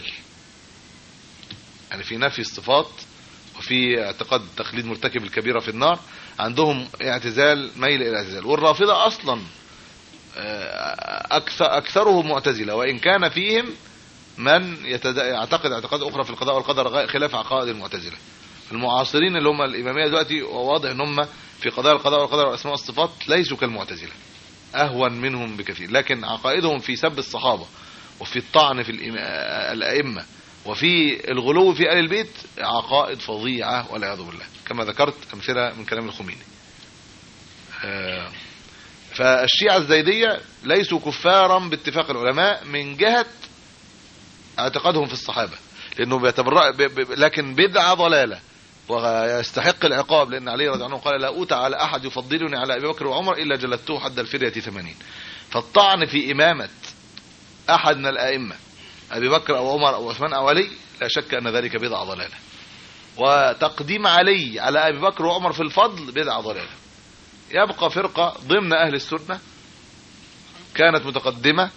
يعني في نفي الصفات وفي اعتقاد تخليد مرتكب الكبيرة في النار عندهم اعتزال ميل إلى الاعتزال والرافضة أصلا آه، أكثر أكثرهم معتزلة وإن كان فيهم من يتد... يعتقد اعتقاد أخرى في القضاء والقدر غير- خلاف عقائد المعتزلة المعاصرين اللي هم الإمامية دلوقتي واضح ان هم في قضاء القضاء والقدر والأسماء والصفات ليسوا كالمعتزلة أهون منهم بكثير لكن عقائدهم في سب الصحابة وفي الطعن في الإم- الأئمة وفي الغلو في آل البيت عقائد فظيعة والعياذ بالله كما ذكرت أمثلة من كلام الخميني آه، فالشيعة الزيدية ليسوا كفارا باتفاق العلماء من جهة اعتقادهم في الصحابة لأنه بيتبرأ ب... ب... لكن بدعة ضلالة ويستحق العقاب لأن علي رضي الله عنه قال لا أوتى على أحد يفضلني على أبي بكر وعمر إلا جلدته حد الفرية ثمانين فالطعن في إمامة أحد من الأئمة أبي بكر أو عمر أو عثمان أو علي لا شك أن ذلك بدعة ضلالة وتقديم علي على أبي بكر وعمر في الفضل بدعة ضلالة يبقى فرقة ضمن أهل السنة كانت متقدمة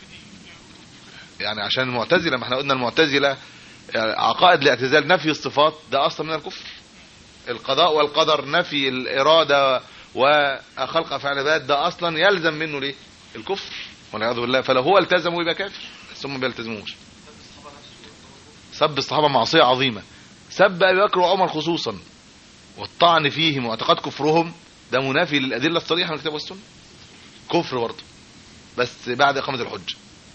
يعني عشان المعتزلة ما احنا قلنا المعتزلة يعني عقائد الاعتزال نفي الصفات ده أصلا من الكفر القضاء والقدر نفي الإرادة وخلق أفعال العباد ده أصلا يلزم منه ليه الكفر والعياذ بالله فلو هو التزم يبقى كافر بس هم ما بيلتزموش سب الصحابة معصية عظيمة سب أبي بكر وعمر خصوصا والطعن فيهم واعتقاد كفرهم ده منافي للأدلة الصريحة من الكتاب والسنة كفر برضه بس بعد إقامة الحجة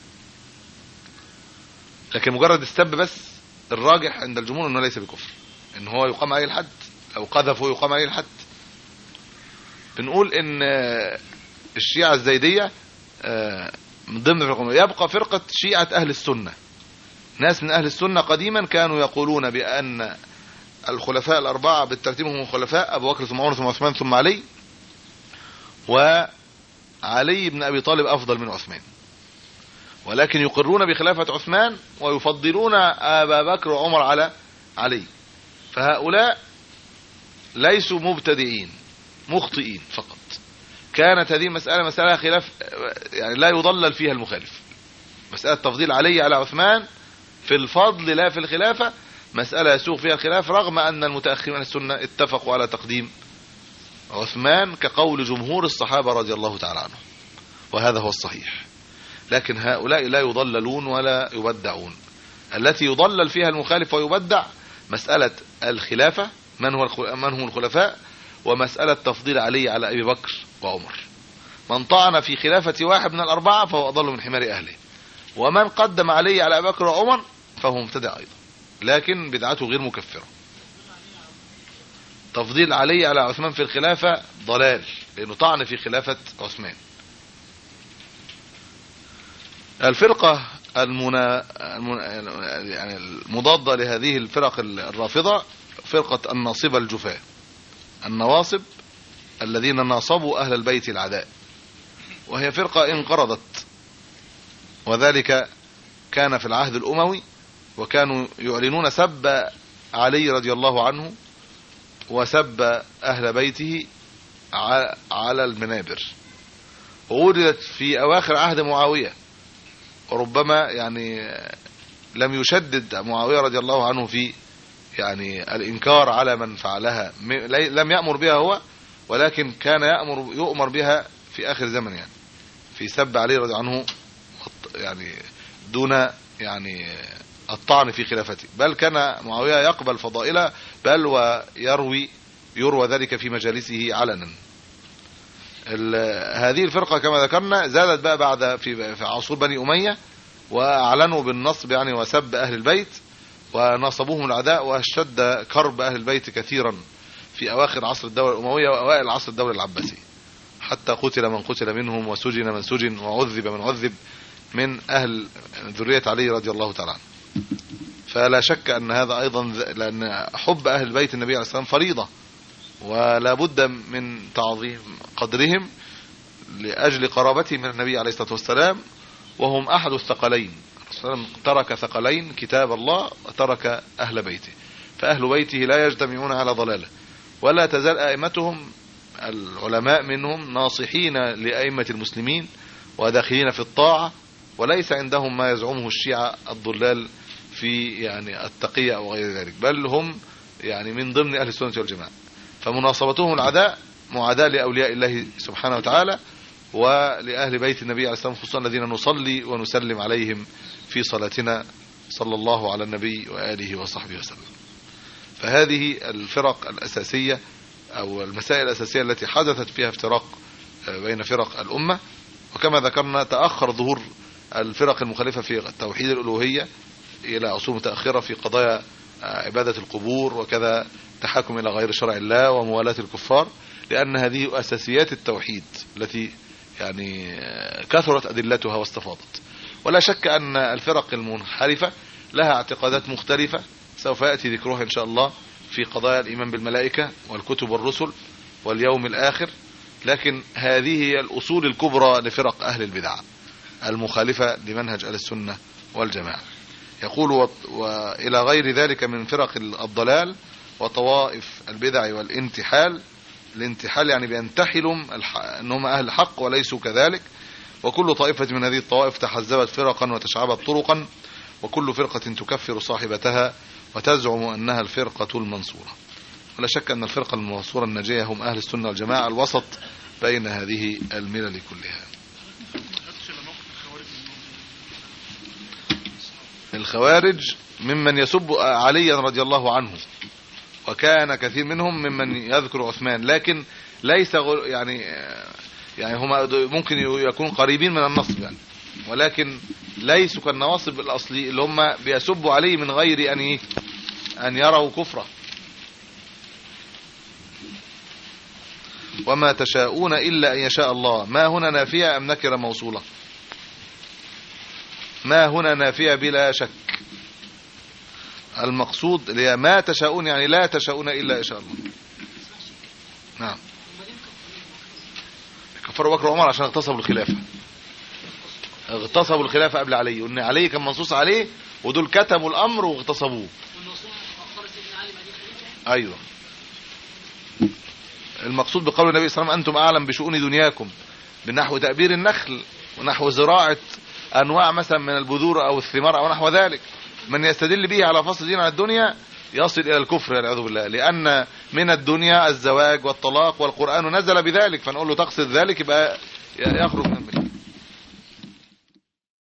لكن مجرد السب بس الراجح عند الجمهور انه ليس بكفر ان هو يقام عليه الحد او قذفه يقام عليه الحد بنقول ان آه، الشيعة الزيدية آه، من ضمن فرقة يبقى فرقة شيعة اهل السنة ناس من اهل السنة قديما كانوا يقولون بان الخلفاء الاربعة بالترتيب هم خلفاء ابو بكر ثم عمر ثم عثمان ثم علي وعلي بن ابي طالب افضل من عثمان ولكن يقرون بخلافة عثمان ويفضلون أبا بكر وعمر على علي فهؤلاء ليسوا مبتدئين مخطئين فقط كانت هذه المسألة مسألة خلاف يعني لا يضلل فيها المخالف مسألة تفضيل علي على عثمان في الفضل لا في الخلافة مسألة يسوق فيها الخلاف رغم أن المتأخرين من السنة اتفقوا على تقديم عثمان كقول جمهور الصحابة رضي الله تعالى عنهم وهذا هو الصحيح لكن هؤلاء لا يضللون ولا يبدعون التي يضلل فيها المخالف ويبدع مسألة الخلافة من هو الخل... من هم الخلفاء ومسألة تفضيل علي على أبي بكر وعمر من طعن في خلافة واحد من الأربعة فهو أضل من حمار أهله ومن قدم علي على أبي بكر وعمر فهو مبتدع أيضا لكن بدعته غير مكفرة تفضيل علي على عثمان في الخلافة ضلال لأنه طعن في خلافة عثمان الفرقة المنا... المنا... يعني المضادة لهذه الفرق الرافضة فرقة الناصبة الجفاة النواصب الذين ناصبوا أهل البيت العداء وهي فرقة انقرضت وذلك كان في العهد الأموي وكانوا يعلنون سب علي رضي الله عنه وسب أهل بيته على المنابر ووردت في أواخر عهد معاوية وربما يعني لم يشدد معاوية رضي الله عنه في يعني الإنكار على من فعلها م- لي- لم يأمر بها هو ولكن كان يأمر يؤمر بها في آخر زمن يعني في سب علي رضي عنه الط- يعني دون يعني الطعن في خلافته بل كان معاوية يقبل فضائله بل ويروي يروى ذلك في مجالسه علنا ال- هذه الفرقة كما ذكرنا زادت بقى بعد في في عصور بني أمية وأعلنوا بالنصب يعني وسب أهل البيت ونصبوهم العداء واشتد كرب أهل البيت كثيرا في أواخر عصر الدولة الأموية وأوائل عصر الدولة العباسية حتى قتل من قتل منهم وسجن من سجن وعذب من عذب من أهل ذرية علي رضي الله تعالى عنه فلا شك أن هذا أيضا ذ- لأن حب أهل البيت النبي عليه الصلاة والسلام فريضة ولا بد من تعظيم قدرهم لأجل قرابتهم من النبي عليه الصلاة والسلام وهم أحد الثقلين الرسول صلى الله عليه وسلم ترك ثقلين كتاب الله وترك أهل بيته فأهل بيته لا يجتمعون على ضلاله ولا تزال أئمتهم العلماء منهم ناصحين لأئمة المسلمين وداخلين في الطاعة وليس عندهم ما يزعمه الشيعة الضلال في يعني التقية أو غير ذلك بل هم يعني من ضمن أهل السنة والجماعة فمناصبتهم العداء معاداة لأولياء الله سبحانه وتعالى ولأهل بيت النبي عليه الصلاة والسلام خصوصا الذين نصلي ونسلم عليهم في صلاتنا صلى الله على النبي وآله وصحبه وسلم فهذه الفرق الأساسية أو المسائل الأساسية التي حدثت فيها افتراق آه، بين فرق الأمة وكما ذكرنا تأخر ظهور الفرق المخالفة في توحيد الألوهية إلى عصور متأخرة في قضايا آه، عبادة القبور وكذا تحاكم إلى غير شرع الله وموالاة الكفار لأن هذه أساسيات التوحيد التي يعني آه، كثرت أدلتها واستفاضت ولا شك أن الفرق المنحرفة لها اعتقادات مختلفة سوف يأتي ذكرها إن شاء الله في قضايا الإيمان بالملائكة والكتب والرسل واليوم الآخر لكن هذه هي الأصول الكبرى لفرق أهل البدع المخالفة لمنهج أهل السنة والجماعة يقول و- وإلى غير ذلك من فرق الضلال وطوائف البدع والانتحال الانتحال يعني بينتحلوا الح... أنهم أهل الحق وليسوا كذلك وكل طائفة من هذه الطوائف تحزبت فرقا وتشعبت طرقا وكل فرقة تكفر صاحبتها وتزعم أنها الفرقة المنصورة ولا شك أن الفرقة المنصورة الناجية هم أهل السنة والجماعة الوسط بين هذه الملل كلها ما خدتش الا موقف الخوارج منهم الخوارج ممن يسب عليا رضي الله عنه وكان كثير منهم ممن يذكر عثمان لكن ليس غل- يعني يعني هما ممكن يكون قريبين من النصب يعني ولكن ليسوا كالنواصب الاصلي اللي هم بيسبوا عليه من غير ان إيه؟ ان يروا كفره وما تشاءون الا ان يشاء الله ما هنا نافيه ام نكره موصوله ما هنا نافيه بلا شك المقصود اللي هي ما تشاءون يعني لا تشاءون الا ان شاء الله نعم كفروا بكر وعمر عشان اغتصبوا الخلافه اغتصبوا الخلافه قبل علي وان علي كان منصوص عليه ودول كتبوا الامر واغتصبوه ايوه المقصود بقول النبي صلى الله عليه وسلم انتم اعلم بشؤون دنياكم بنحو تأبير النخل ونحو زراعه انواع مثلا من البذور او الثمار او نحو ذلك من يستدل به على فصل دين عن الدنيا يصل الى الكفر والعياذ بالله لان من الدنيا الزواج والطلاق والقران نزل بذلك فنقول له تقصد ذلك يبقى يخرج من المله